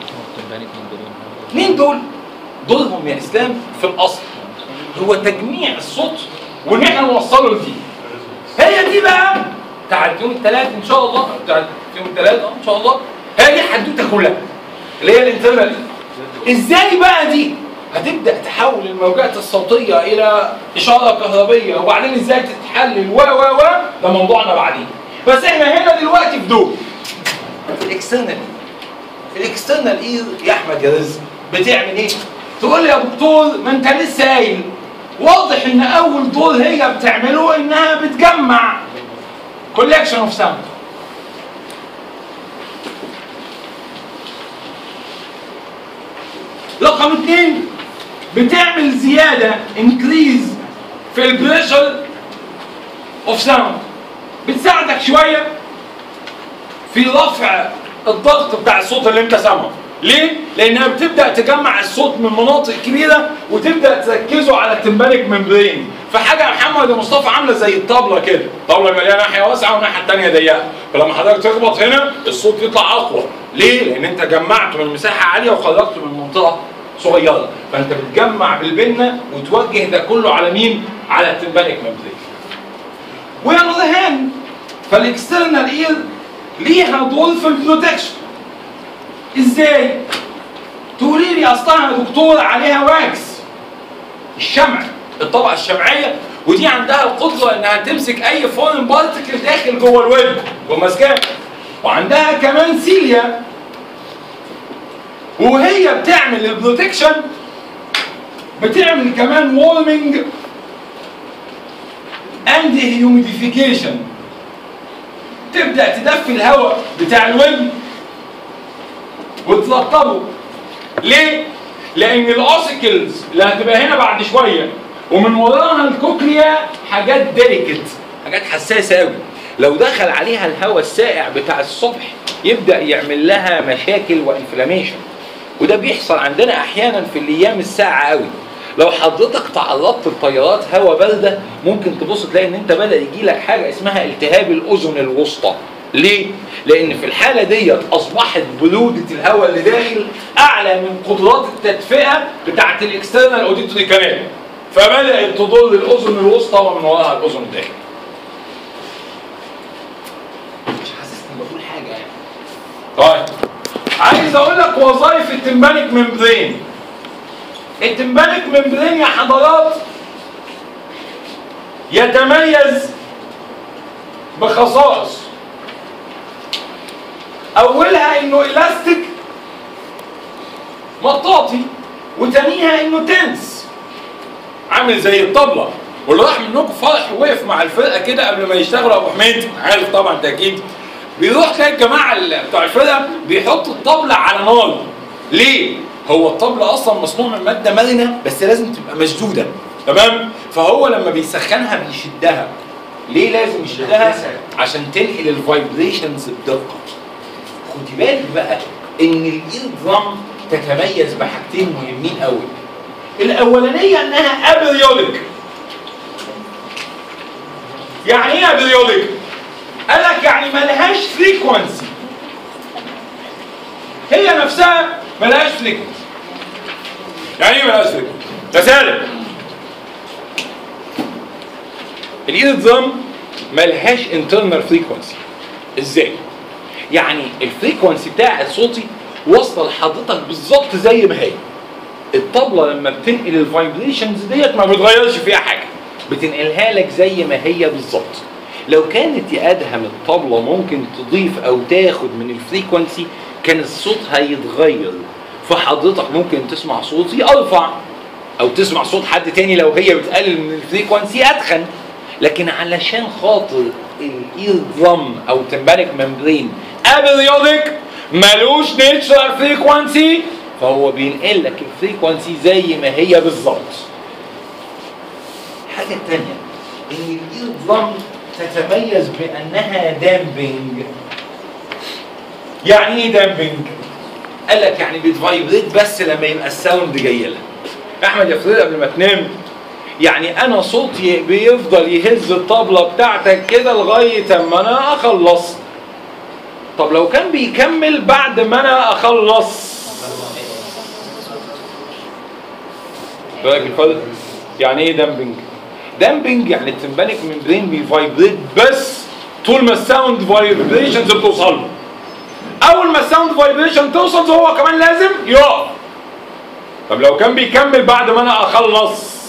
مين دول؟ دورهم يا اسلام في الاصل هو تجميع الصوت وان احنا نوصله لدي هي دي بقى بتاعت يوم الثلاث ان شاء الله بتاعت يوم الثلاث ان شاء الله هي دي الحدوته كلها اللي هي الانترنال ازاي بقى دي هتبدا تحول الموجات الصوتيه الى اشاره كهربيه وبعدين ازاي تتحلل و و و ده موضوعنا بعدين بس احنا هنا دلوقتي في دول الاكسترنال الاكسترنال اير يا احمد يا رزق بتعمل ايه؟ تقول لي يا دكتور ما انت لسه قايل واضح ان اول دور هي بتعمله انها بتجمع كولكشن اوف ساوند رقم اثنين بتعمل زياده انكريز في البريشر اوف ساوند بتساعدك شويه في رفع الضغط بتاع الصوت اللي انت سامعه ليه؟ لانها بتبدا تجمع الصوت من مناطق كبيره وتبدا تركزه على التمبانيك ممبرين فحاجه يا محمد يا مصطفى عامله زي الطبله كده طبله يبقى ليها ناحيه واسعه والناحيه الثانيه ضيقه فلما حضرتك تخبط هنا الصوت يطلع اقوى ليه؟ لان انت جمعته من مساحه عاليه وخرجته من منطقه صغيره فانت بتجمع بالبنه وتوجه ده كله على مين؟ على التمبانيك ممبرين وعلى ذا هاند فالاكسترنال اير ليها دور في البروتكشن ازاي؟ تقولي لي اصلها يا دكتور عليها واكس الشمع الطبقه الشمعيه ودي عندها القدره انها تمسك اي فورن بارتكل داخل جوه الودن وماسكاه وعندها كمان سيليا وهي بتعمل البروتكشن بتعمل كمان وورمنج اند هيوميديفيكيشن تبدا تدفي الهواء بتاع الودن وتلطبه ليه؟ لان الاوسيكلز اللي هتبقى هنا بعد شويه ومن وراها الكوكليا حاجات ديليكت حاجات حساسه قوي لو دخل عليها الهواء الساقع بتاع الصبح يبدا يعمل لها مشاكل وانفلاميشن وده بيحصل عندنا احيانا في الايام الساقعه قوي لو حضرتك تعرضت لتيارات هواء بارده ممكن تبص تلاقي ان انت بدا يجي لك حاجه اسمها التهاب الاذن الوسطى ليه؟ لان في الحاله ديت اصبحت بروده الهواء اللي داخل اعلى من قدرات التدفئه بتاعت الاكسترنال اوديتوري كانال فبدات تضر الاذن الوسطى ومن وراها الاذن الداخلي مش حاسسني بقول حاجه يعني طيب عايز اقول لك وظائف التمبانيك ممبرين التمبانيك ممبرين يا حضرات يتميز بخصائص اولها انه الاستيك مطاطي وتانيها انه تنس عامل زي الطبله واللي راح منكم فرح وقف مع الفرقه كده قبل ما يشتغلوا ابو حميد عارف طبعا انت اكيد بيروح تلاقي الجماعه ال- بتوع الفرقه بيحطوا الطبله على نار ليه؟ هو الطبله اصلا مصنوع من ماده مرنه بس لازم تبقى مشدوده تمام؟ فهو لما بيسخنها بيشدها ليه لازم يشدها؟ عشان تنقل الفايبريشنز بدقه خدي بالك بقى ان الاير درام تتميز بحاجتين مهمين قوي الاولانيه انها ابريودك يعني ايه ابريودك قال لك يعني ملهاش فريكونسي هي نفسها ملهاش فريكونسي يعني ايه ملهاش فريكونسي مثال الاير درام ملهاش انترنال فريكونسي ازاي يعني الفريكونسي بتاع صوتي واصله لحضرتك بالظبط زي ما هي الطبله لما بتنقل الفايبريشنز ديت ما بتغيرش فيها حاجه بتنقلها لك زي ما هي بالظبط لو كانت يا ادهم الطبله ممكن تضيف او تاخد من الفريكونسي كان الصوت هيتغير فحضرتك ممكن تسمع صوتي ارفع او تسمع صوت حد تاني لو هي بتقلل من الفريكونسي اتخن لكن علشان خاطر الاير درام او تمبانيك ممبرين ابريودك ملوش نيتشرال فريكونسي فهو بينقل لك الفريكونسي زي ما هي بالظبط حاجه تانية ان الاير درام تتميز بانها دامبنج يعني ايه دامبنج قال لك يعني بتفايبريت بس لما يبقى الساوند جاي لها احمد يا فريد قبل ما تنام يعني انا صوتي بيفضل يهز الطبلة بتاعتك كده لغاية اما انا اخلص طب لو كان بيكمل بعد ما انا اخلص بالك الفرق يعني ايه دامبنج دامبنج يعني التمبانيك ممبرين بيفايبريت بس طول ما الساوند فايبريشنز بتوصل له اول ما الساوند فايبريشن توصل هو كمان لازم يقف طب لو كان بيكمل بعد ما انا اخلص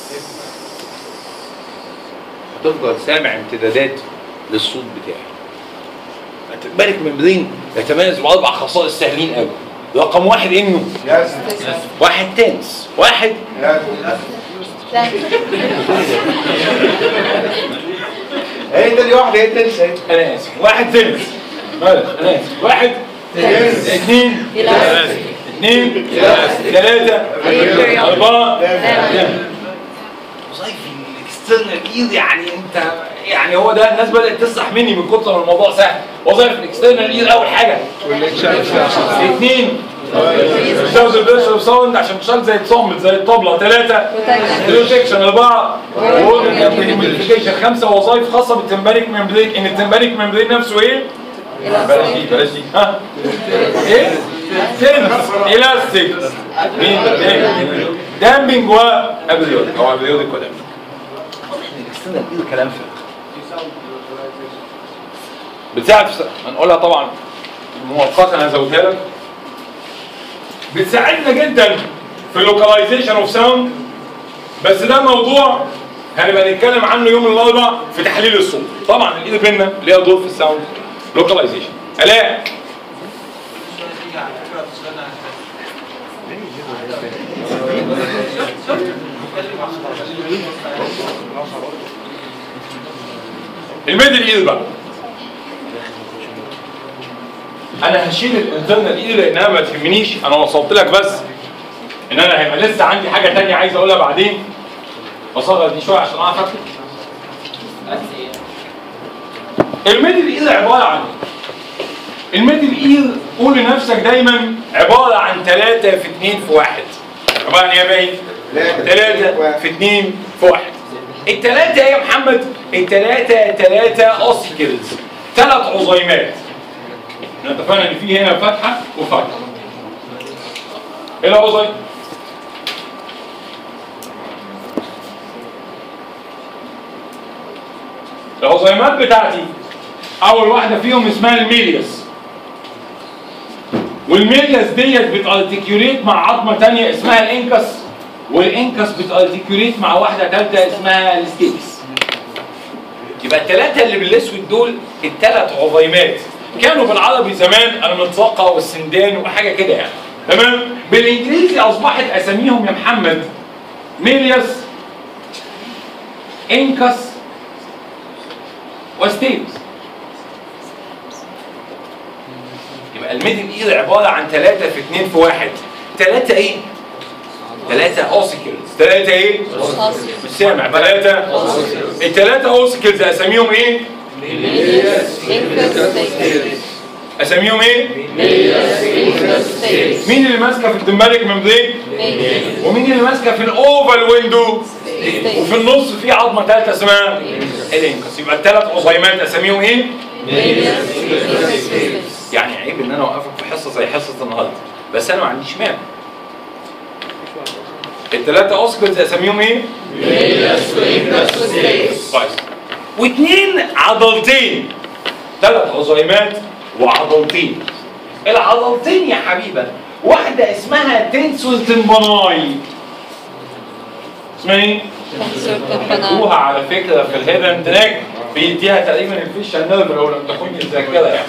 هتفضل سامع امتدادات للصوت بتاعي بالك ممبرين يتميز باربع خصائص سهلين قوي رقم واحد انه واحد تنس واحد هي ده واحده هي تنسى انا اسف واحد تنس مالك؟ انا اسف واحد تنس. اثنين اثنين ثلاثة أربعة وظايف الاكسترنال ايد يعني انت يعني هو ده الناس بدأت تسرح مني من كتر ما الموضوع سهل وظايف الاكسترنال ايد أول حاجة اثنين تستخدم البريشر ساوند عشان تشتغل زي الصمت زي الطبلة ثلاثة بروجيكشن أربعة موديفيكيشن خمسة وظائف خاصة بالتمبانيك ممبرين إن التمبانيك ممبرين نفسه إيه؟ بلاش دي بلاش دي ها ايه تنس الاستيك مين إيه؟ دامبنج وابريودك او ابريودك ودامبنج الاكسترنال ايه كلام فارغ بتساعد في هنقولها طبعا مؤقتا انا زودها لك بتساعدنا جدا في اللوكاليزيشن اوف ساوند بس ده موضوع هنبقى نتكلم عنه يوم الاربعاء في تحليل الصوت طبعا الايد بينا ليها دور في الساوند لوكاليزيشن الاء الميدل ايد بقى انا هشيل الانترنال ايد لانها ما تهمنيش انا وصلت لك بس ان انا هيبقى لسه عندي حاجه تانية عايز اقولها بعدين بصغر دي شويه عشان اعرف اكتب الميدل اير عباره عن الميدل اير قول لنفسك دايما عباره عن 3 في 2 في 1 عباره عن ايه يا باين؟ 3 في 2 في 1 الثلاثه يا محمد الثلاثه ثلاثه اوسيكلز ثلاث عظيمات احنا اتفقنا ان في هنا فتحه وفتحه ايه العظيم؟ العظيمات بتاعتي اول واحده فيهم اسمها الميلياس والميلياس ديت بتارتيكيوليت مع عظمه تانية اسمها الانكس والانكس بتارتيكيوليت مع واحده ثالثه اسمها الستيبس يبقى الثلاثه اللي بالاسود دول الثلاث عظيمات كانوا بالعربي زمان المنطقه والسندان وحاجه كده يعني تمام بالانجليزي اصبحت اساميهم يا محمد ميلياس انكس وستيبس يبقى الميدل اير عباره عن ثلاثة في اثنين في واحد ثلاثة ايه؟ ثلاثة اوسيكلز ثلاثة ايه؟ مش سامع ثلاثة الثلاثة اوسيكلز اساميهم ايه؟ اساميهم ايه؟ مين اللي ماسكه في التمبالك ممبرين؟ ومين اللي ماسكه في الاوفال ويندو؟ وفي النص في عظمه ثالثه اسمها الانكس يبقى الثلاث عظيمات اساميهم ايه؟ يعني عيب ان انا اوقفك في حصه زي حصه النهارده بس انا ما عنديش مانع الثلاثه اوسكلز اساميهم ايه؟ كويس واثنين عضلتين ثلاث عظيمات وعضلتين العضلتين يا حبيبه واحده اسمها تنسول تمباناي اسمها ايه؟ خدوها على فكره في الهيدن تراك بيديها تقريبا الفيش نيرف لو لم تكن الذاكره يعني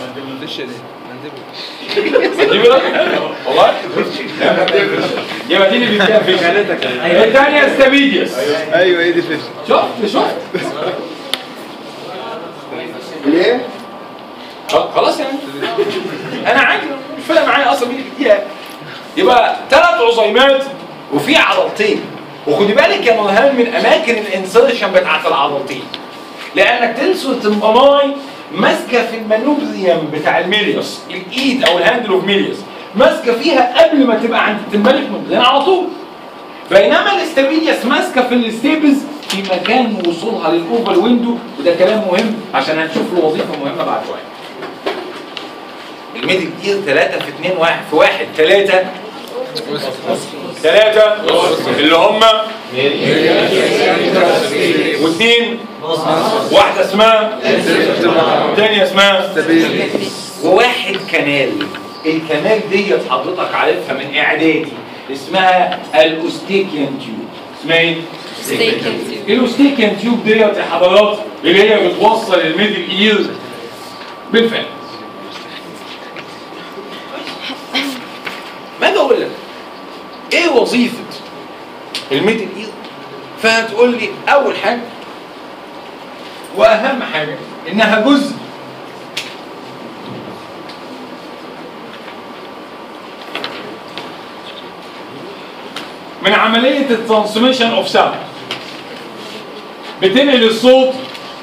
منديبولا والله يبقى دي اللي بيديها فيش الثانيه استابيديوس ايوه هي دي فيش شفت شفت ليه؟ خلاص يعني انا عادي مش فارق معايا اصلا مين اللي بيديها يبقى ثلاث عظيمات وفي عضلتين وخدي بالك يا نورهان من اماكن الانسرشن بتاعت العضلتين لانك تنسوا تمباناي ماسكه في المانوبريم بتاع الميليوس الايد او الهاندل اوف ميليوس ماسكه فيها قبل ما تبقى عند التمبالك ممبرين على طول بينما الاستابيليوس ماسكه في الستيبلز في مكان وصولها للاوفر ويندو وده كلام مهم عشان هنشوف له وظيفه مهمه بعد شويه الميدل اير 3 في 2 واحد في واحد 3 ثلاثة اللي هم واثنين واحدة اسمها الثانية اسمها وواحد كنال الكنال ديت حضرتك عارفها من اعدادي اسمها الاوستيكيان تيوب اسمها ايه؟ الاوستيكيان تيوب ديت يا حضرات اللي هي بتوصل الميدل اير بالفعل ما اجي اقول لك ايه وظيفه الميدل اير فهتقول لي اول حاجه واهم حاجه انها جزء من عمليه الترانسميشن اوف ساوند بتنقل الصوت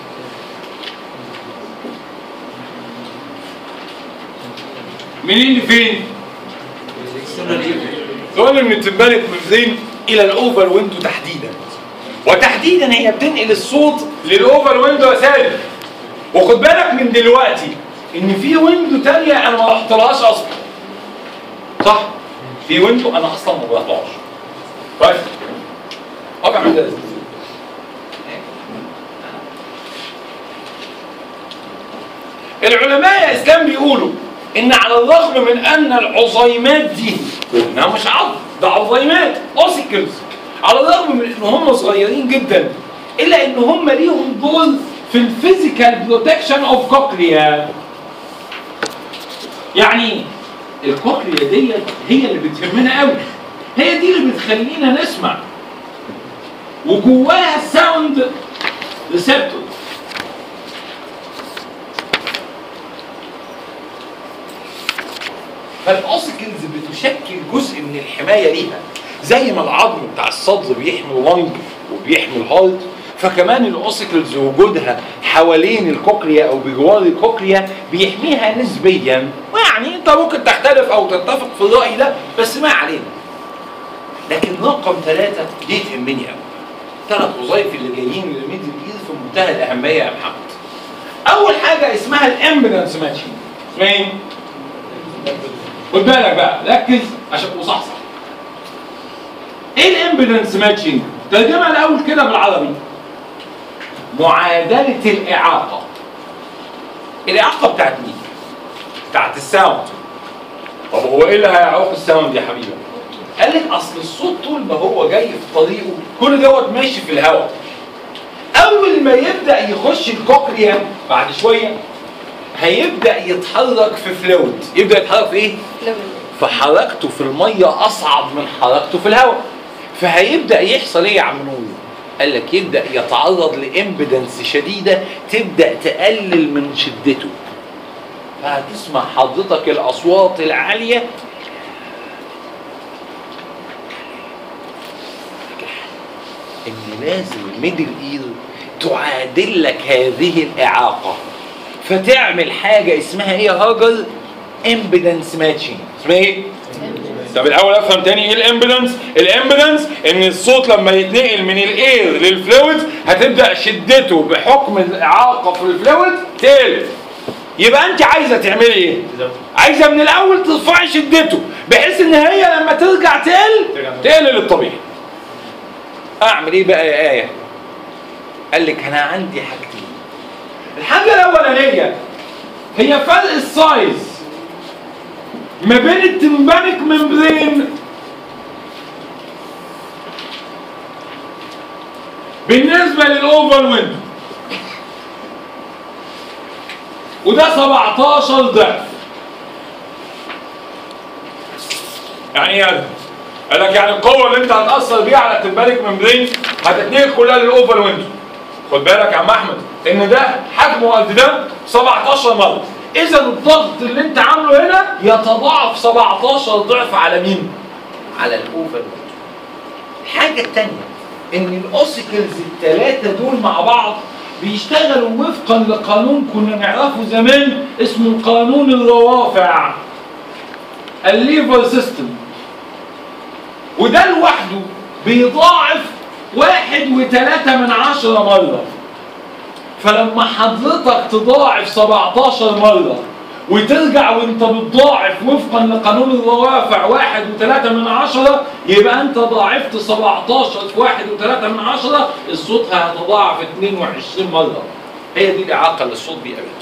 منين لفين؟ تقول لي من التمبالك مفرين الى الاوفر ويندو تحديدا وتحديدا هي بتنقل الصوت للاوفر ويندو يا سالم وخد بالك من دلوقتي ان في ويندو تانية انا ما رحتلهاش اصلا صح في ويندو انا اصلا ما رحتهاش كويس ابقى عند ده العلماء يا اسلام بيقولوا ان على الرغم من ان العظيمات دي انها مش عظم ده عظيمات اوسيكلز على الرغم من ان هم صغيرين جدا الا ان هم ليهم دور في الفيزيكال بروتكشن اوف كوكليا يعني الكوكليا ديت هي اللي بتهمنا قوي هي دي اللي بتخلينا نسمع وجواها ساوند ريسبتور فالاوسيكلز بتشكل جزء من الحمايه ليها زي ما العظم بتاع الصدر بيحمي اللنج وبيحمي الهارت فكمان الاوسيكلز وجودها حوالين الكوكليا او بجوار الكوكليا بيحميها نسبيا ويعني انت ممكن تختلف او تتفق في الراي ده بس ما علينا لكن رقم ثلاثة دي تهمني قوي ثلاث وظائف اللي جايين للميدل اير في منتهى الاهميه يا محمد اول حاجه اسمها الامبيدنس ماتشنج اسمها ايه؟ خد بالك بقى ركز عشان تصحصح ايه الامبيدنس ماتشنج ترجمها الاول كده بالعربي معادله الاعاقه الاعاقه بتاعت مين بتاعت الساوند طب هو ايه اللي هيعوق الساوند يا حبيبي قال لك اصل الصوت طول ما هو جاي في طريقه كل دوت ماشي في الهواء اول ما يبدا يخش الكوكليا بعد شويه هيبدا يتحرك في فلويد يبدا يتحرك في ايه فحركته في الميه اصعب من حركته في الهواء فهيبدا يحصل ايه يا عم نور قال لك يبدا يتعرض لامبيدنس شديده تبدا تقلل من شدته فهتسمع حضرتك الاصوات العاليه ان لازم الميدل اير تعادل لك هذه الاعاقه فتعمل حاجه اسمها ايه يا هاجر امبيدنس ماتشنج اسمها ايه طب الاول افهم تاني ايه الامبيدنس الامبيدنس ان الصوت لما يتنقل من الاير للفلويد هتبدا شدته بحكم الاعاقه في الفلويد تقل يبقى انت عايزه تعملي ايه عايزه من الاول ترفعي شدته بحيث ان هي لما ترجع تقل تقل للطبيعي اعمل ايه بقى يا ايه قال لك انا عندي حاجتين الحاجه الاولانيه هي فرق السايز ما بين التمبانيك ممبرين بالنسبة للأوفر ويند وده 17 ضعف يعني ايه هذا؟ قال لك يعني القوة اللي انت هتأثر بيها على التمبانيك ممبرين هتتنقل كلها للأوفر ويند خد بالك يا عم احمد ان ده حجمه قد ده 17 مرة اذا الضغط اللي انت عامله هنا يتضاعف 17 ضعف على مين؟ على الأوفر ويند الحاجة التانية ان الاوسيكلز الثلاثة دول مع بعض بيشتغلوا وفقا لقانون كنا نعرفه زمان اسمه قانون الروافع الليفر سيستم وده لوحده بيضاعف واحد وتلاتة من عشرة مرة فلما حضرتك تضاعف 17 مرة وترجع وانت بتضاعف وفقا لقانون الروافع واحد وثلاثة من عشرة يبقى انت ضاعفت 17 في واحد وثلاثة من عشرة الصوت هيتضاعف 22 مرة هي دي الإعاقة اللي الصوت بيقابلها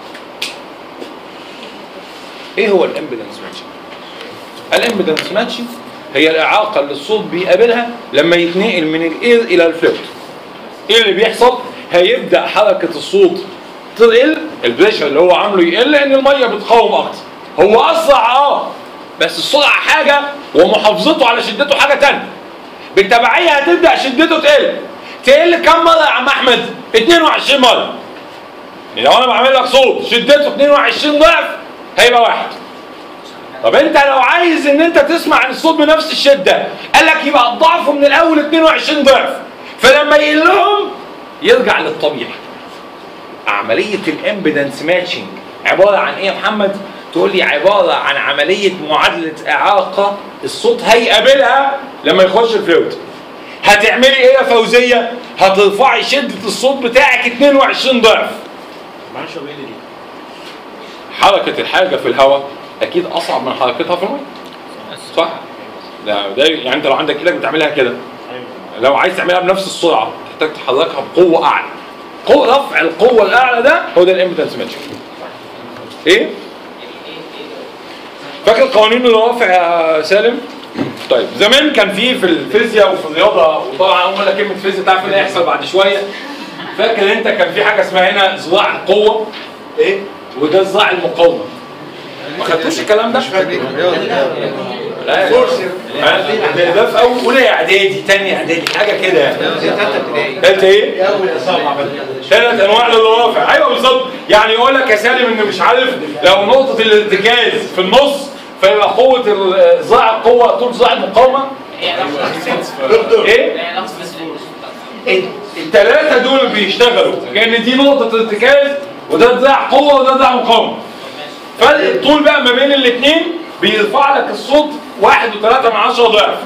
ايه هو الامبيدنس ماتشنج؟ الامبيدنس ماتشنج هي الإعاقة اللي الصوت بيقابلها لما يتنقل من الاير إلى الفلوت ايه اللي بيحصل؟ هيبدأ حركة الصوت تقل البريشر اللي هو عامله يقل لان الميه بتقاوم اكتر هو اسرع اه بس السرعه حاجه ومحافظته على شدته حاجه تانية بالتبعيه هتبدا شدته تقل تقل كم مره يا عم احمد 22 مره يعني لو انا بعمل لك صوت شدته 22 ضعف هيبقى واحد طب انت لو عايز ان انت تسمع الصوت بنفس الشده قال لك يبقى تضاعفه من الاول 22 ضعف فلما يقلهم يرجع للطبيعي عملية الامبيدنس ماتشنج عبارة عن ايه يا محمد؟ تقول لي عبارة عن عملية معادلة إعاقة الصوت هيقابلها لما يخش الفلوت. هتعملي ايه يا فوزية؟ هترفعي شدة الصوت بتاعك 22 ضعف. معلش هو ايه دي؟ حركة الحاجة في الهواء أكيد أصعب من حركتها في المية. صح؟ ده ده يعني أنت لو عندك إيدك بتعملها كده. لو عايز تعملها بنفس السرعة تحتاج تحركها بقوة أعلى. قوة رفع القوة الأعلى ده هو ده الامبيدنس ماتشنج. إيه؟ فاكر قوانين الروافع يا سالم؟ طيب زمان كان في في الفيزياء وفي الرياضة وطبعا أول لك كلمة فيزياء تعرف إيه اللي هيحصل بعد شوية. فاكر أنت كان في حاجة اسمها هنا ذراع القوة إيه؟ وده ذراع المقاومة. ما خدتوش الكلام ده؟ لا ده ده في اول اولى اعدادي ثاني اعدادي حاجه كده يعني انت ايه؟ ثلاث انواع للروافع ايوه بالظبط يعني يقول لك يا سالم ان مش عارف لو نقطه الارتكاز في النص فيبقى قوه ال- ذراع القوه طول ذراع المقاومه ايه؟ الثلاثه دول بيشتغلوا كان دي نقطه ارتكاز وده ذراع قوه وده ذراع مقاومه فرق الطول بقى ما بين الاثنين بيرفع لك الصوت واحد وثلاثة من عشرة ضعف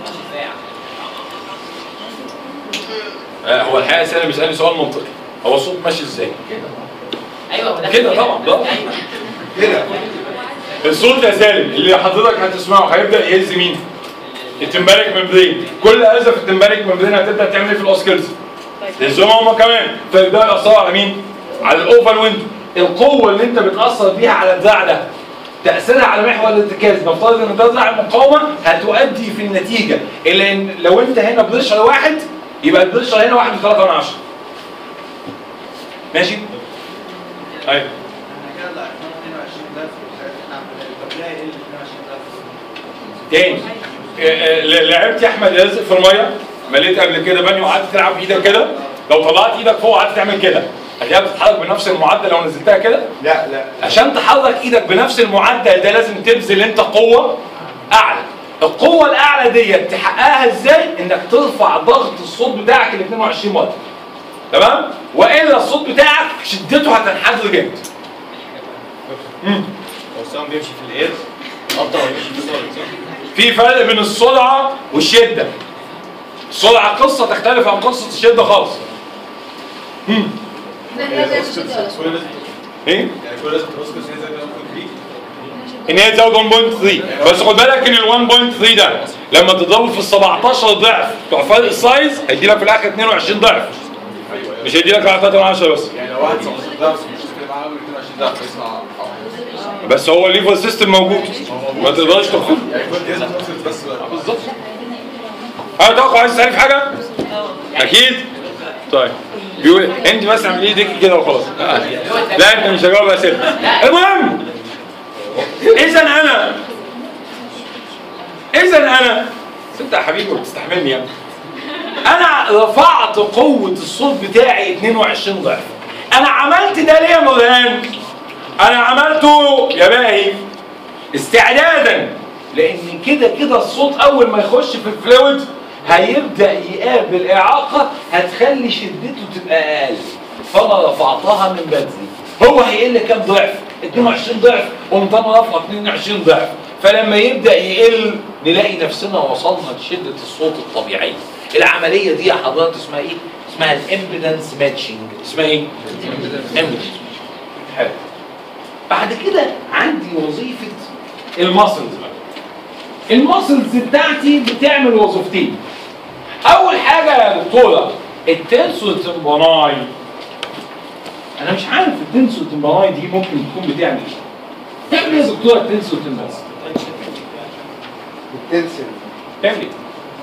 آه، هو الحقيقة سالم بيسألني سؤال منطقي هو الصوت ماشي ازاي؟ ايوه كده طبعا ده كده الصوت يا سالم اللي حضرتك هتسمعه هيبدأ يهز مين؟ التمبارك ممبرين كل هزة في التمبارك ممبرين هتبدأ تعمل ايه في الاوسكلز؟ تهزهم هما كمان فيبدأوا يأثروا على مين؟ على الاوفر ويندو القوة اللي انت بتأثر بيها على الدراع ده تأثيرها على محور الارتكاز نفترض ان ده دراع المقاومة هتؤدي في النتيجة الى ان لو انت هنا بريشر واحد يبقى البريشر هنا واحد وثلاثة من عشرة ماشي؟ ايوه احنا كده ضعفنا 22000 وساعتها احنا طب ليه ايه ال 22000 تاني آه، آه، لعبت يا احمد رزق في الميه مليت قبل كده بانيو وقعدت تلعب بايدك كده لو طلعت ايدك فوق وقعدت تعمل كده هتلاقيها بتتحرك بنفس المعدل لو نزلتها كده لا لا عشان تحرك ايدك بنفس المعدل ده لازم تبذل انت قوه اعلى القوه الاعلى ديت تحققها ازاي انك ترفع ضغط الصوت بتاعك ل 22 مره تمام والا الصوت بتاعك شدته هتنحدر جامد مم. هو السهم بيمشي في الاير ابطا ويمشي في الصوت صح؟ في فرق بين السرعه والشده السرعه قصه تختلف عن قصه الشده خالص مم. ده هي ده مش كده ولا كل الناس ايه يعني كل الناس بتوصل ان هي زي ما كنت ان هي تزود 1.3 بس خد بالك ان ال 1.3 ده لما تضربه في ال 17 ضعف بتوع فرق السايز هيدي لك في الاخر 22 ضعف مش هيدي لك 3 من 10 بس يعني لو واحد 17 ده بس مش فاكر معاه 22 ده بيسمع بس هو الليفر سيستم موجود ما تقدرش تخرج يعني كنت لازم نفصل بس بقى بالظبط ها توقع عايز تعرف حاجه اكيد طيب بيقول انت بس اعملي ايدك كده وخلاص آه. لا انت مش هجاوب اسئله المهم اذا انا اذا انا بس انت يا حبيبي بتستحملني يا ابني انا رفعت قوه الصوت بتاعي 22 ضعف انا عملت ده ليه يا مولانا انا عملته يا باهي استعدادا لان كده كده الصوت اول ما يخش في الفلويد هيبدا يقابل اعاقه هتخلي شدته تبقى اقل فانا رفعتها من بدري هو هيقل كام ضعف 22 ضعف قمت انا رافعه 22 ضعف فلما يبدا يقل نلاقي نفسنا وصلنا لشده الصوت الطبيعيه العمليه دي يا حضرتك اسمها ايه اسمها الامبيدنس ماتشنج اسمها ايه امبيدنس حلو بعد كده عندي وظيفه الماسلز بقى الماسلز بتاعتي بتعمل وظيفتين اول حاجه يا دكتوره التنسو تمباناي انا مش عارف التنسو تمباناي دي ممكن تكون بتعمل ايه تعمل ايه يا دكتوره التنسو تمباناي التنسل تعمل ايه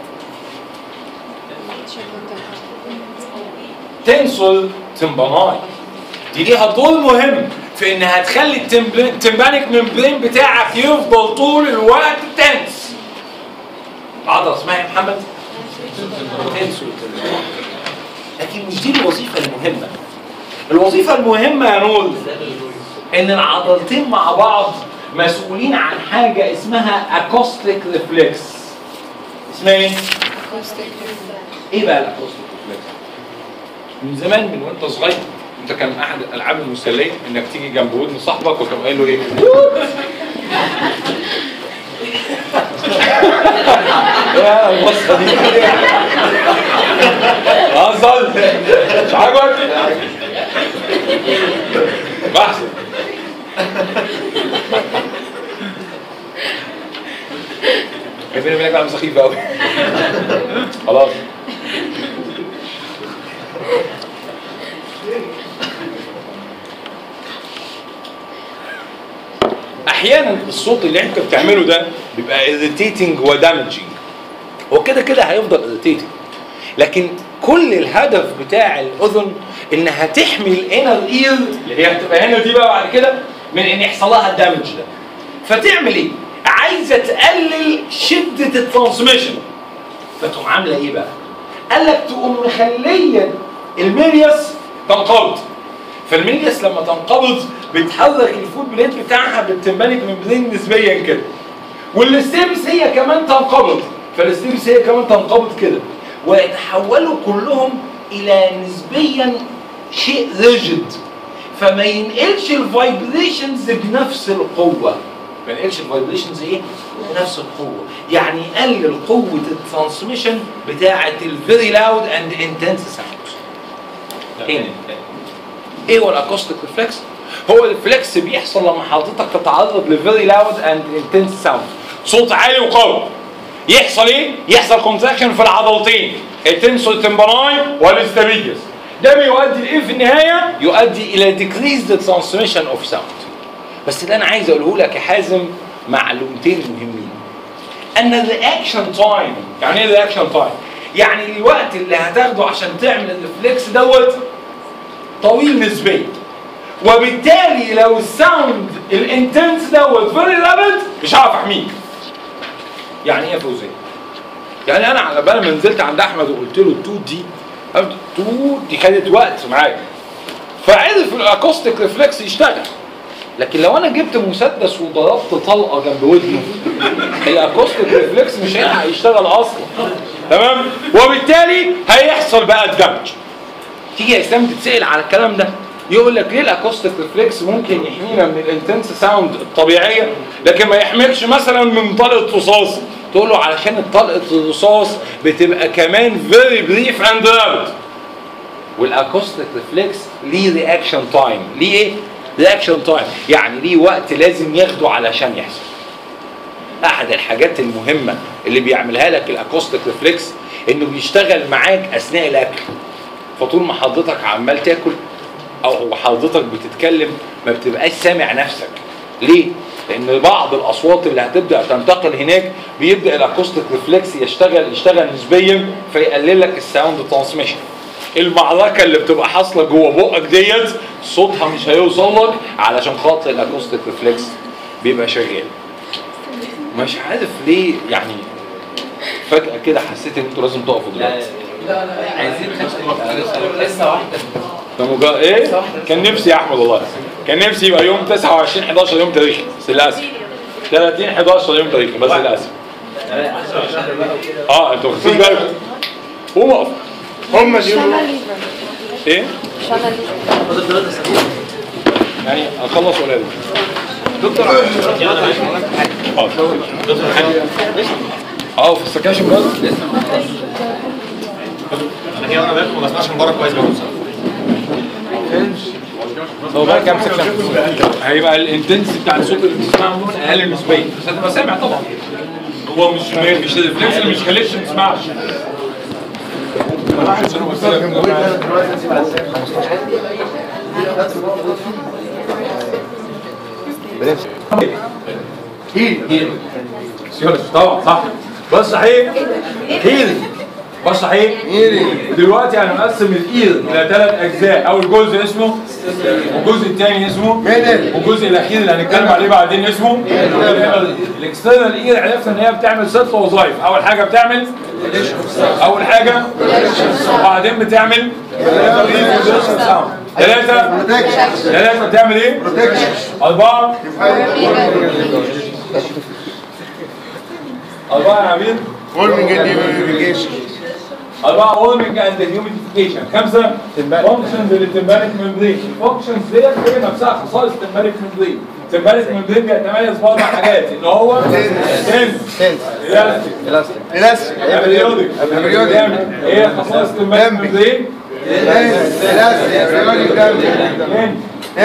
تنسل تمباناي دي ليها دور مهم في انها تخلي التمبل- التمبانيك ممبرين بتاعك يفضل طول الوقت تنس عضله اسمها إيه يا محمد تنسل تمباناي لكن مش دي الوظيفه المهمه الوظيفه المهمه يا نور ان العضلتين مع بعض مسؤولين عن حاجه اسمها اكوستيك ريفلكس اسمها ايه؟ ايه بقى الاكوستيك ريفلكس؟ من زمان من وانت صغير انت كان احد الالعاب المسليه انك تيجي جنب ودن صاحبك وتقوم قايل له ايه؟ يا البصه دي هزر مش عاجبك؟ بحث بيني وبينك بقى سخيفه قوي خلاص احيانا الصوت اللي انت بتعمله ده بيبقى irritating ودامجنج هو كده كده هيفضل irritating لكن كل الهدف بتاع الاذن انها تحمي الانر اير اللي هي هتبقى هنا دي بقى بعد كده من ان يحصل لها الدامج ده فتعمل ايه؟ عايزه تقلل شده الترانسميشن فتقوم عامله ايه بقى؟ قال لك تقوم مخليه الميرياس تنقبض فالميرياس لما تنقبض بتحرك الفود بليت بتاعها بالتمبانيك ممبرين نسبيا كده والستيبس هي كمان تنقبض فالستيبس هي كمان تنقبض كده ويتحولوا كلهم الى نسبيا شيء ريجيد فما ينقلش الفايبريشنز بنفس القوه ما ينقلش الفايبريشنز ايه بنفس القوه يعني يقلل قوه الترانسميشن بتاعه الفيري لاود اند انتنس ساوند هنا ايه هو الاكوستيك ريفلكس هو الريفلكس بيحصل لما حضرتك تتعرض لفيري لاود اند انتنس ساوند صوت عالي وقوي يحصل ايه يحصل كونتراكشن في العضلتين التنسور تمباناي والاستابيجس ده بيؤدي لايه في النهايه يؤدي الى decreased transmission of sound بس اللي انا عايز اقوله لك يا حازم معلومتين مهمين ان الرياكشن تايم يعني ايه الرياكشن تايم يعني الوقت اللي هتاخده عشان تعمل الريفلكس دوت طويل نسبيا وبالتالي لو الساوند الانتنس دوت فيري رابد مش هعرف احميك يعني ايه يا فوزيه؟ يعني انا على بال ما نزلت عند احمد وقلت له التوت دي التوت دي خدت وقت معايا فعرف الاكوستيك ريفلكس يشتغل لكن لو انا جبت مسدس وضربت طلقه جنب ودنه الاكوستيك ريفلكس مش هيلحق يشتغل اصلا تمام وبالتالي هيحصل بقى الدمج تيجي يا اسلام تتسال على الكلام ده يقول لك ليه الاكوستيك ريفلكس ممكن يحمينا من الانتنس ساوند الطبيعيه لكن ما يحميكش مثلا من طلقه رصاص تقول له علشان طلقه الرصاص بتبقى كمان فيري بريف اند رابد والاكوستيك ريفلكس ليه رياكشن تايم ليه ايه رياكشن تايم يعني ليه وقت لازم ياخده علشان يحصل احد الحاجات المهمه اللي بيعملها لك الاكوستيك ريفلكس انه بيشتغل معاك اثناء الاكل فطول ما حضرتك عمال تاكل او حضرتك بتتكلم ما بتبقاش سامع نفسك ليه لان بعض الاصوات اللي هتبدا تنتقل هناك بيبدا الاكوستيك ريفلكس يشتغل يشتغل نسبيا فيقلل لك الساوند ترانسميشن المعركه اللي بتبقى حاصله جوه بقك ديت صوتها مش هيوصل لك علشان خاطر الاكوستيك ريفلكس بيبقى شغال مش عارف ليه يعني فجاه كده حسيت ان انتوا لازم تقفوا دلوقتي عايزين لسه واحده ده مجرد ايه؟ كان نفسي يا احمد والله كان نفسي يبقى يوم 29 11 يوم تاريخي بس للاسف 30 11 يوم تاريخي بس للاسف اه انتوا واخدين بالكم قوم اقف هم دي ايه؟ يعني هنخلص قليل دكتور اه في السكاشن بس انا كده انا باكل ما بسمعش من بره كويس برضه هو بقى كام سكشن هيبقى الانتنس بتاع الصوت اللي بتسمعه من اقل نسبيا بس هتبقى سامع طبعا هو مش مش الريفلكس اللي مش خليكش ما تسمعش سيولوجي طبعا صح بس صحيح هيل بس صحيح دلوقتي انا مقسم الاير الى ثلاث اجزاء اول جزء اسمه والجزء الثاني اسمه والجزء الاخير اللي هنتكلم عليه بعدين اسمه الاكسترنال اير عرفنا ان هي بتعمل ست وظائف اول حاجه بتعمل اول حاجه وبعدين بتعمل ثلاثة ثلاثة بتعمل ايه؟ أربعة أربعة يا عميد warming and humidification أربعة warming and humidification خمسة functions للتمبارك ممبرين الفانكشنز ديت هي نفسها خصائص التمبارك ممبرين التمبارك ممبرين بيتميز بأربع حاجات إن هو تنس إلاستيك elastic أبريودك Periodic. إيه خصائص التمبارك ممبرين elastic periodic damping من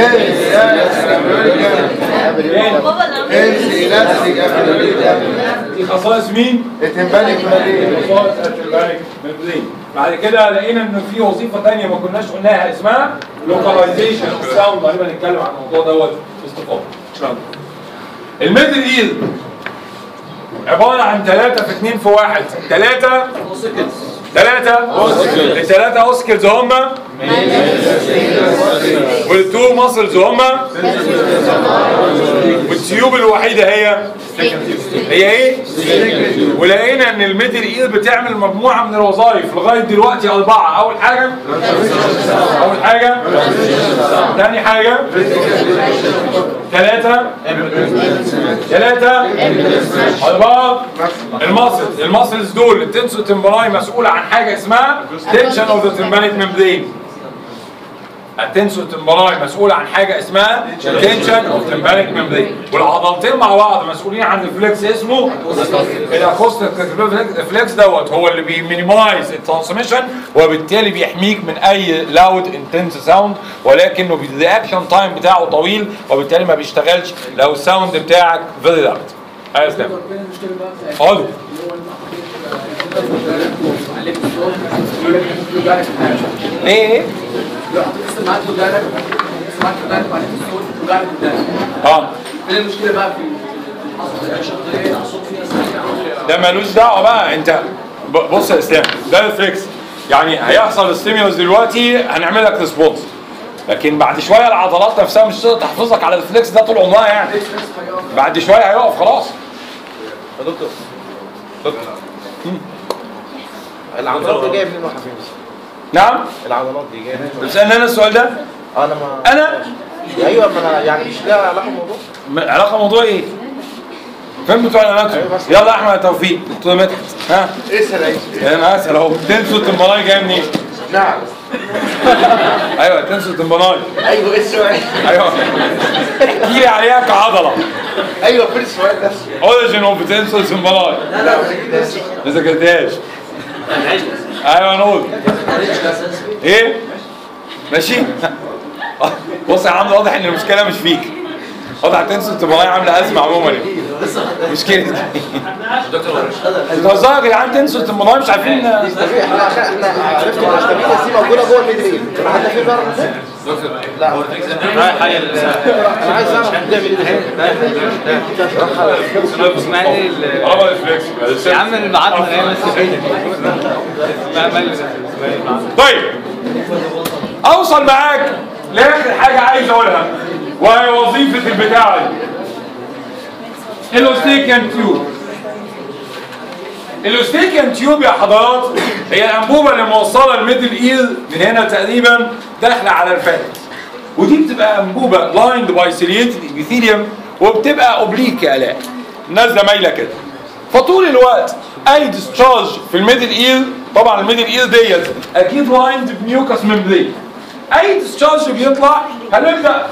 tense elastic periodic damping دي خصائص مين؟ التمبانيك مريض خصائص التمبارك ممبرين بعد كده لقينا ان في وظيفه ثانيه ما كناش قلناها اسمها لوكاليزيشن اوف ساوند غالبا نتكلم عن الموضوع دوت باستفاضه ان شاء الله الميدل اير عباره عن ثلاثه في اثنين في واحد ثلاثه ثلاثه الثلاثه اوسكلز هم والتو ماسلز هم والتيوب الوحيده هي هي ايه؟ ولقينا ان الميدل اير بتعمل مجموعه من الوظائف لغايه دلوقتي اربعه اول حاجه اول حاجه ثاني حاجه ثلاثه ثلاثه اربعه الماسلز الماسلز دول التنسو تمبراي مسؤوله عن حاجه اسمها تنشن اوف ذا تمبانيك ممبرين التنسو تمبراي مسؤولة عن حاجة اسمها تنشن اوف تمبانيك ممبرين والعضلتين مع بعض مسؤولين عن ريفلكس اسمه الاكوستيك ريفلكس دوت هو اللي بيمينيمايز الترانسميشن وبالتالي بيحميك من اي لاود انتنس ساوند ولكنه الرياكشن تايم بتاعه طويل وبالتالي ما بيشتغلش لو الساوند بتاعك فيري لاود ايوه اسلام حاضر ايه ايه اه فين المشكله بقى في الشخصيه الصوت فيها سريع ده ملوش دعوه بقى انت ب- بص يا اسلام ده ريفلكس يعني هيحصل ستيمولس دلوقتي هنعمل لك ريسبونس لكن بعد شويه العضلات نفسها مش هتقدر تحفظك على الريفلكس ده طول عمرها يعني بعد شويه هيقف خلاص يا دكتور العضلات دي جايه منين واحد فين نعم العضلات دي جايه منين بتسالني انا السؤال ده انا ما انا ايوه ما انا يعني مش لها علاقه بالموضوع م- علاقه موضوع ايه فين بتوع الاناتومي يلا يا احمد يا توفيق دكتور مدحت ها اسال يا يوسف. انا اسال اهو تنسوا التمبراي جاي منين نعم ايوه تنسوا التمبراي ايوه ايه السؤال ايوه احكي لي عليها كعضله ايوه فين السؤال ده اوريجين اوف تنسوا التمبراي لا لا ما جبتهاش. ما ذاكرتهاش ايوه نقول ايه ماشي بص يا عم واضح ان المشكله مش فيك واضح تنسوا التمبراي عامله ازمه عموما يعني. مشكله بتهزروا يا جدعان تنسوا التمبراي مش عارفين احنا عشان احنا عرفنا ان الاشتباكيه دي موجوده جوه الميدل اير حتى في بره لا رايح حاجه انا عايز اعرف ده اسمها ايه ال- عمل ريفلكس يا عم المعادله هي بس ما مال طيب اوصل معاك لاخر حاجه عايز اقولها وهي وظيفه البتاع دي الاوستيكيان تيوب الاوستيكيان تيوب يا حضرات هي الانبوبه اللي موصله الميدل اير من هنا تقريبا داخله على الفات ودي بتبقى انبوبه لايند باي سيليتد ابيثيليوم وبتبقى اوبليك يا الاء نازله مايله كده فطول الوقت اي ديسشارج في الميدل اير طبعا الميدل اير ديت اكيد لايند بميوكس ممبرين اي ديسشارج بيطلع هنبدا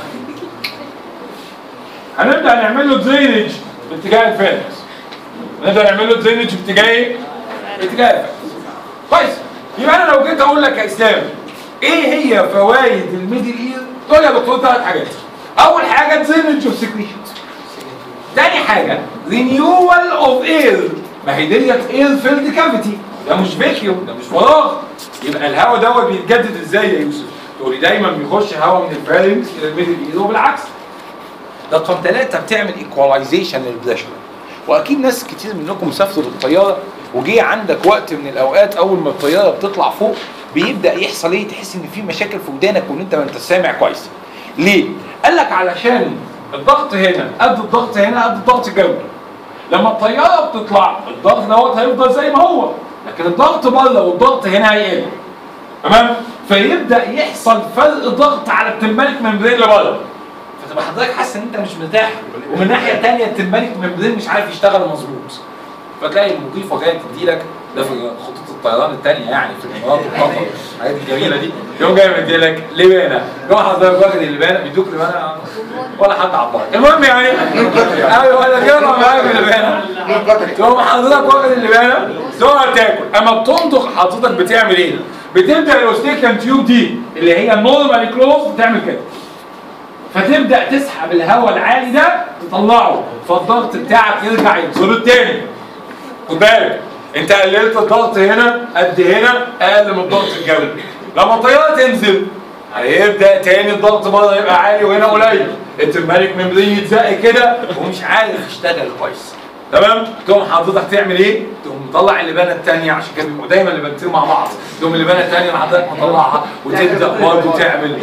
هنبدا نعمل له درينج باتجاه الفينكس نبدا نعمل له درينج باتجاه ايه؟ باتجاه الفينكس كويس يبقى انا لو جيت اقول لك يا اسلام ايه هي فوائد الميدل اير؟ تقول لي يا دكتور ثلاث حاجات اول حاجه درينج اوف سكريشنز تاني حاجة renewal of air ما هي ديت air filled cavity ده مش فيكيوم ده مش فراغ يبقى الهواء دوت بيتجدد ازاي يا يوسف؟ تقولي دايما بيخش هواء من الفارنكس الى الميدل اير وبالعكس رقم ثلاثة بتعمل ايكواليزيشن للبريشر واكيد ناس كتير منكم سافروا بالطيارة وجي عندك وقت من الاوقات اول ما الطيارة بتطلع فوق بيبدا يحصل ايه تحس ان في مشاكل في ودانك وان انت ما انت سامع كويس ليه؟ قال لك علشان الضغط هنا قد الضغط هنا قد الضغط الجوي لما الطياره بتطلع الضغط دوت هيفضل زي ما هو لكن الضغط بره والضغط هنا هيقل تمام فيبدا يحصل فرق ضغط على التمبالك ممبرين اللي بره فتبقى حضرتك حاسس ان انت مش مرتاح ومن الناحيه الثانيه التمبالك ممبرين مش عارف يشتغل مظبوط فتلاقي المضيفه جايه تدي لك ده في خطوط الطيران الثانيه يعني في الامارات والقطر الحاجات الجميله دي يوم جاي مدي لك لبانه يوم حضرتك واخد اللبانه بيدوك لبانه ولا حد عبرك المهم يعني ايوه انا كده معاك اللبانه تقوم حضرتك واخد اللبانه تقعد تاكل اما بتنطق حضرتك بتعمل ايه؟ بتبدا الاوستيكان تيوب دي اللي هي النورمال كلوز بتعمل كده فتبدا تسحب الهواء العالي ده تطلعه فالضغط بتاعك يرجع ينزل تاني خد بالك انت قللت الضغط هنا قد هنا اقل من الضغط الجوي لما الطياره تنزل هيبدا تاني الضغط بره يبقى عالي وهنا قليل انت الملك ممبرين يتزق كده ومش عارف يشتغل كويس تمام تقوم حضرتك تعمل ايه تقوم مطلع اللبانه الثانيه عشان كده بيبقوا دايما اللبانتين مع بعض تقوم اللبانه الثانيه اللي حضرتك مطلعها وتبدا برضه تعمل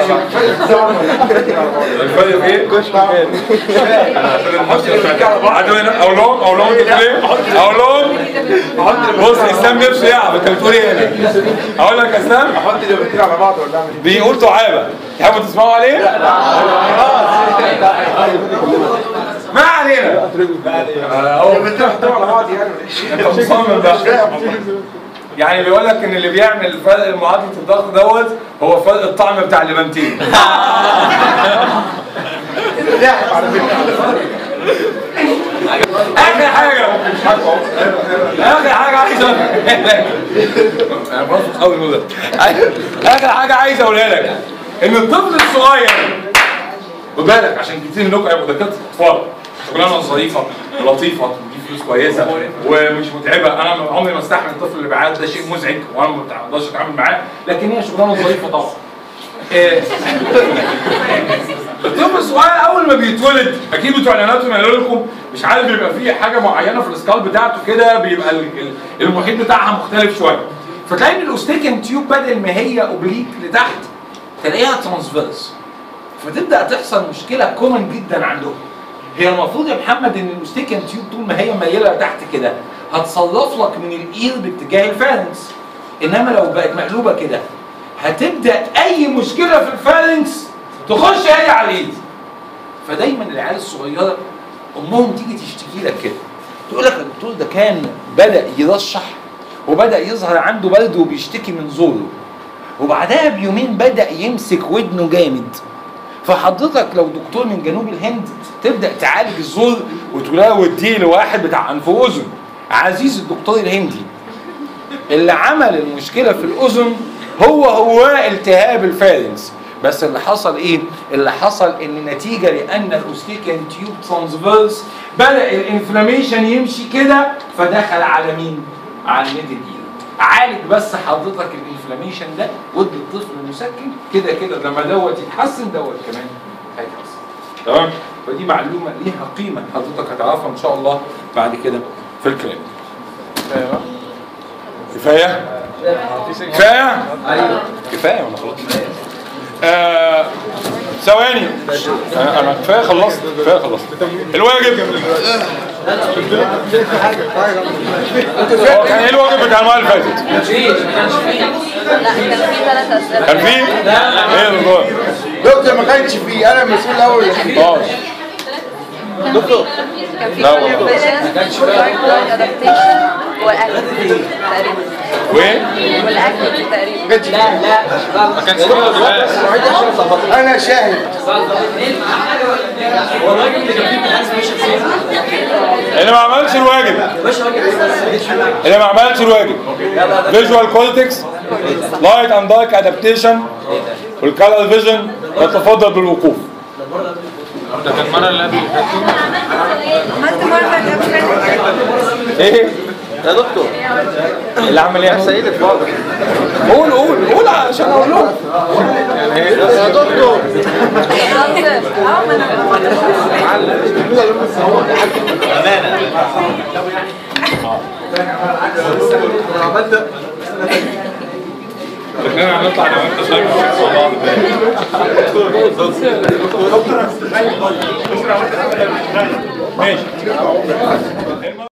الفرق في ايه؟ قعدوا هنا اقول لهم اقول لهم انتوا ليه؟ اقول لهم بص اسلام نفسه يعرف انت بتقول ايه هنا؟ اقول لك يا اسلام احط اللي على بعض ولا اعمل بيقول دعابه تحبوا تسمعوا عليه؟ ما علينا ايه؟ على بعض يعني انت مصمم بقى يعني بيقول لك ان اللي بيعمل فرق معادله الضغط دوت هو فرق الطعم بتاع الليمونتين لاعب على فكره اخر حاجه اخر حاجه عايز اقولها لك انا بوافق قوي الموضوع ده اخر حاجه عايز اقولها لك ان الطفل الصغير خد بالك عشان كتير منكم هيبقوا دكاتره اطفال شغلانه ظريفه ولطيفه بتجيب فلوس كويسه ومش متعبه انا عمري ما استحمل الطفل اللي بيعيط ده شيء مزعج وانا ما بقدرش اتعامل معاه لكن هي شغلانه ظريفه طبعا إيه، الطفل الصغير اول ما بيتولد اكيد بتوع الاناتومي قالوا لكم مش عارف بيبقى فيه حاجه معينه في السكال بتاعته كده بيبقى ال- ال- المحيط بتاعها مختلف شويه فتلاقي ان الاوستيكن تيوب بدل ما هي اوبليك لتحت تلاقيها ترانسفيرس فتبدا تحصل مشكله كومن جدا عندهم هي المفروض يا محمد ان الاوستيكن تيوب طول ما هي ميله لتحت كده هتصرف لك من الاير باتجاه الفارنكس انما لو بقت مقلوبه كده هتبدا اي مشكله في الفارنكس تخش هي على الايد فدايما العيال الصغيره امهم تيجي تشتكي لك كده تقول لك الدكتور ده كان بدا يرشح وبدا يظهر عنده برد وبيشتكي من زوره وبعدها بيومين بدا يمسك ودنه جامد فحضرتك لو دكتور من جنوب الهند تبدا تعالج الزور وتقول لها وديه لواحد بتاع انف واذن عزيز الدكتور الهندي اللي عمل المشكله في الاذن هو هو التهاب الفارنكس بس اللي حصل ايه؟ اللي حصل ان نتيجه لان الاوستيكان تيوب ترانسفيرس بدا الانفلاميشن يمشي كده فدخل على مين؟ على الميدل اير عالج بس حضرتك الانفلاميشن ده وادي الطفل مسكن كده كده لما دوت يتحسن دوت كمان هيتحسن تمام فدي معلومه ليها قيمه حضرتك هتعرفها ان شاء الله بعد كده في الكلام كفايه كفايه ايوه كفايه ولا خلاص آه، ثواني انا أنا كفايه خلصت كفايه خلصت الواجب هو كان ايه الواجب بتاع المره اللي فاتت؟ لا كان في ثلاث اسئله كان في؟ ايه الدكتور؟ دكتور ما كانش فيه انا المسؤول الاول اه دكتور كان في لا والله. ادابتيشن واكتيفيتي تقريبا وايه؟ والاكتيفيتي تقريبا ما كانش فيه وجبات انا شاهد اللي ما عملش الواجب اللي ما عملش الواجب فيجوال كولتكس لايت اند دارك ادابتيشن والكالر فيجن يتفضل بالوقوف ده كان المره اللي قبل اللي فاتت ايه يا دكتور اللي عمل ايه سيد اتفضل قول قول قول عشان اقول لهم يا دكتور احنا هنطلع انا وانت شايف مع بعض ماشي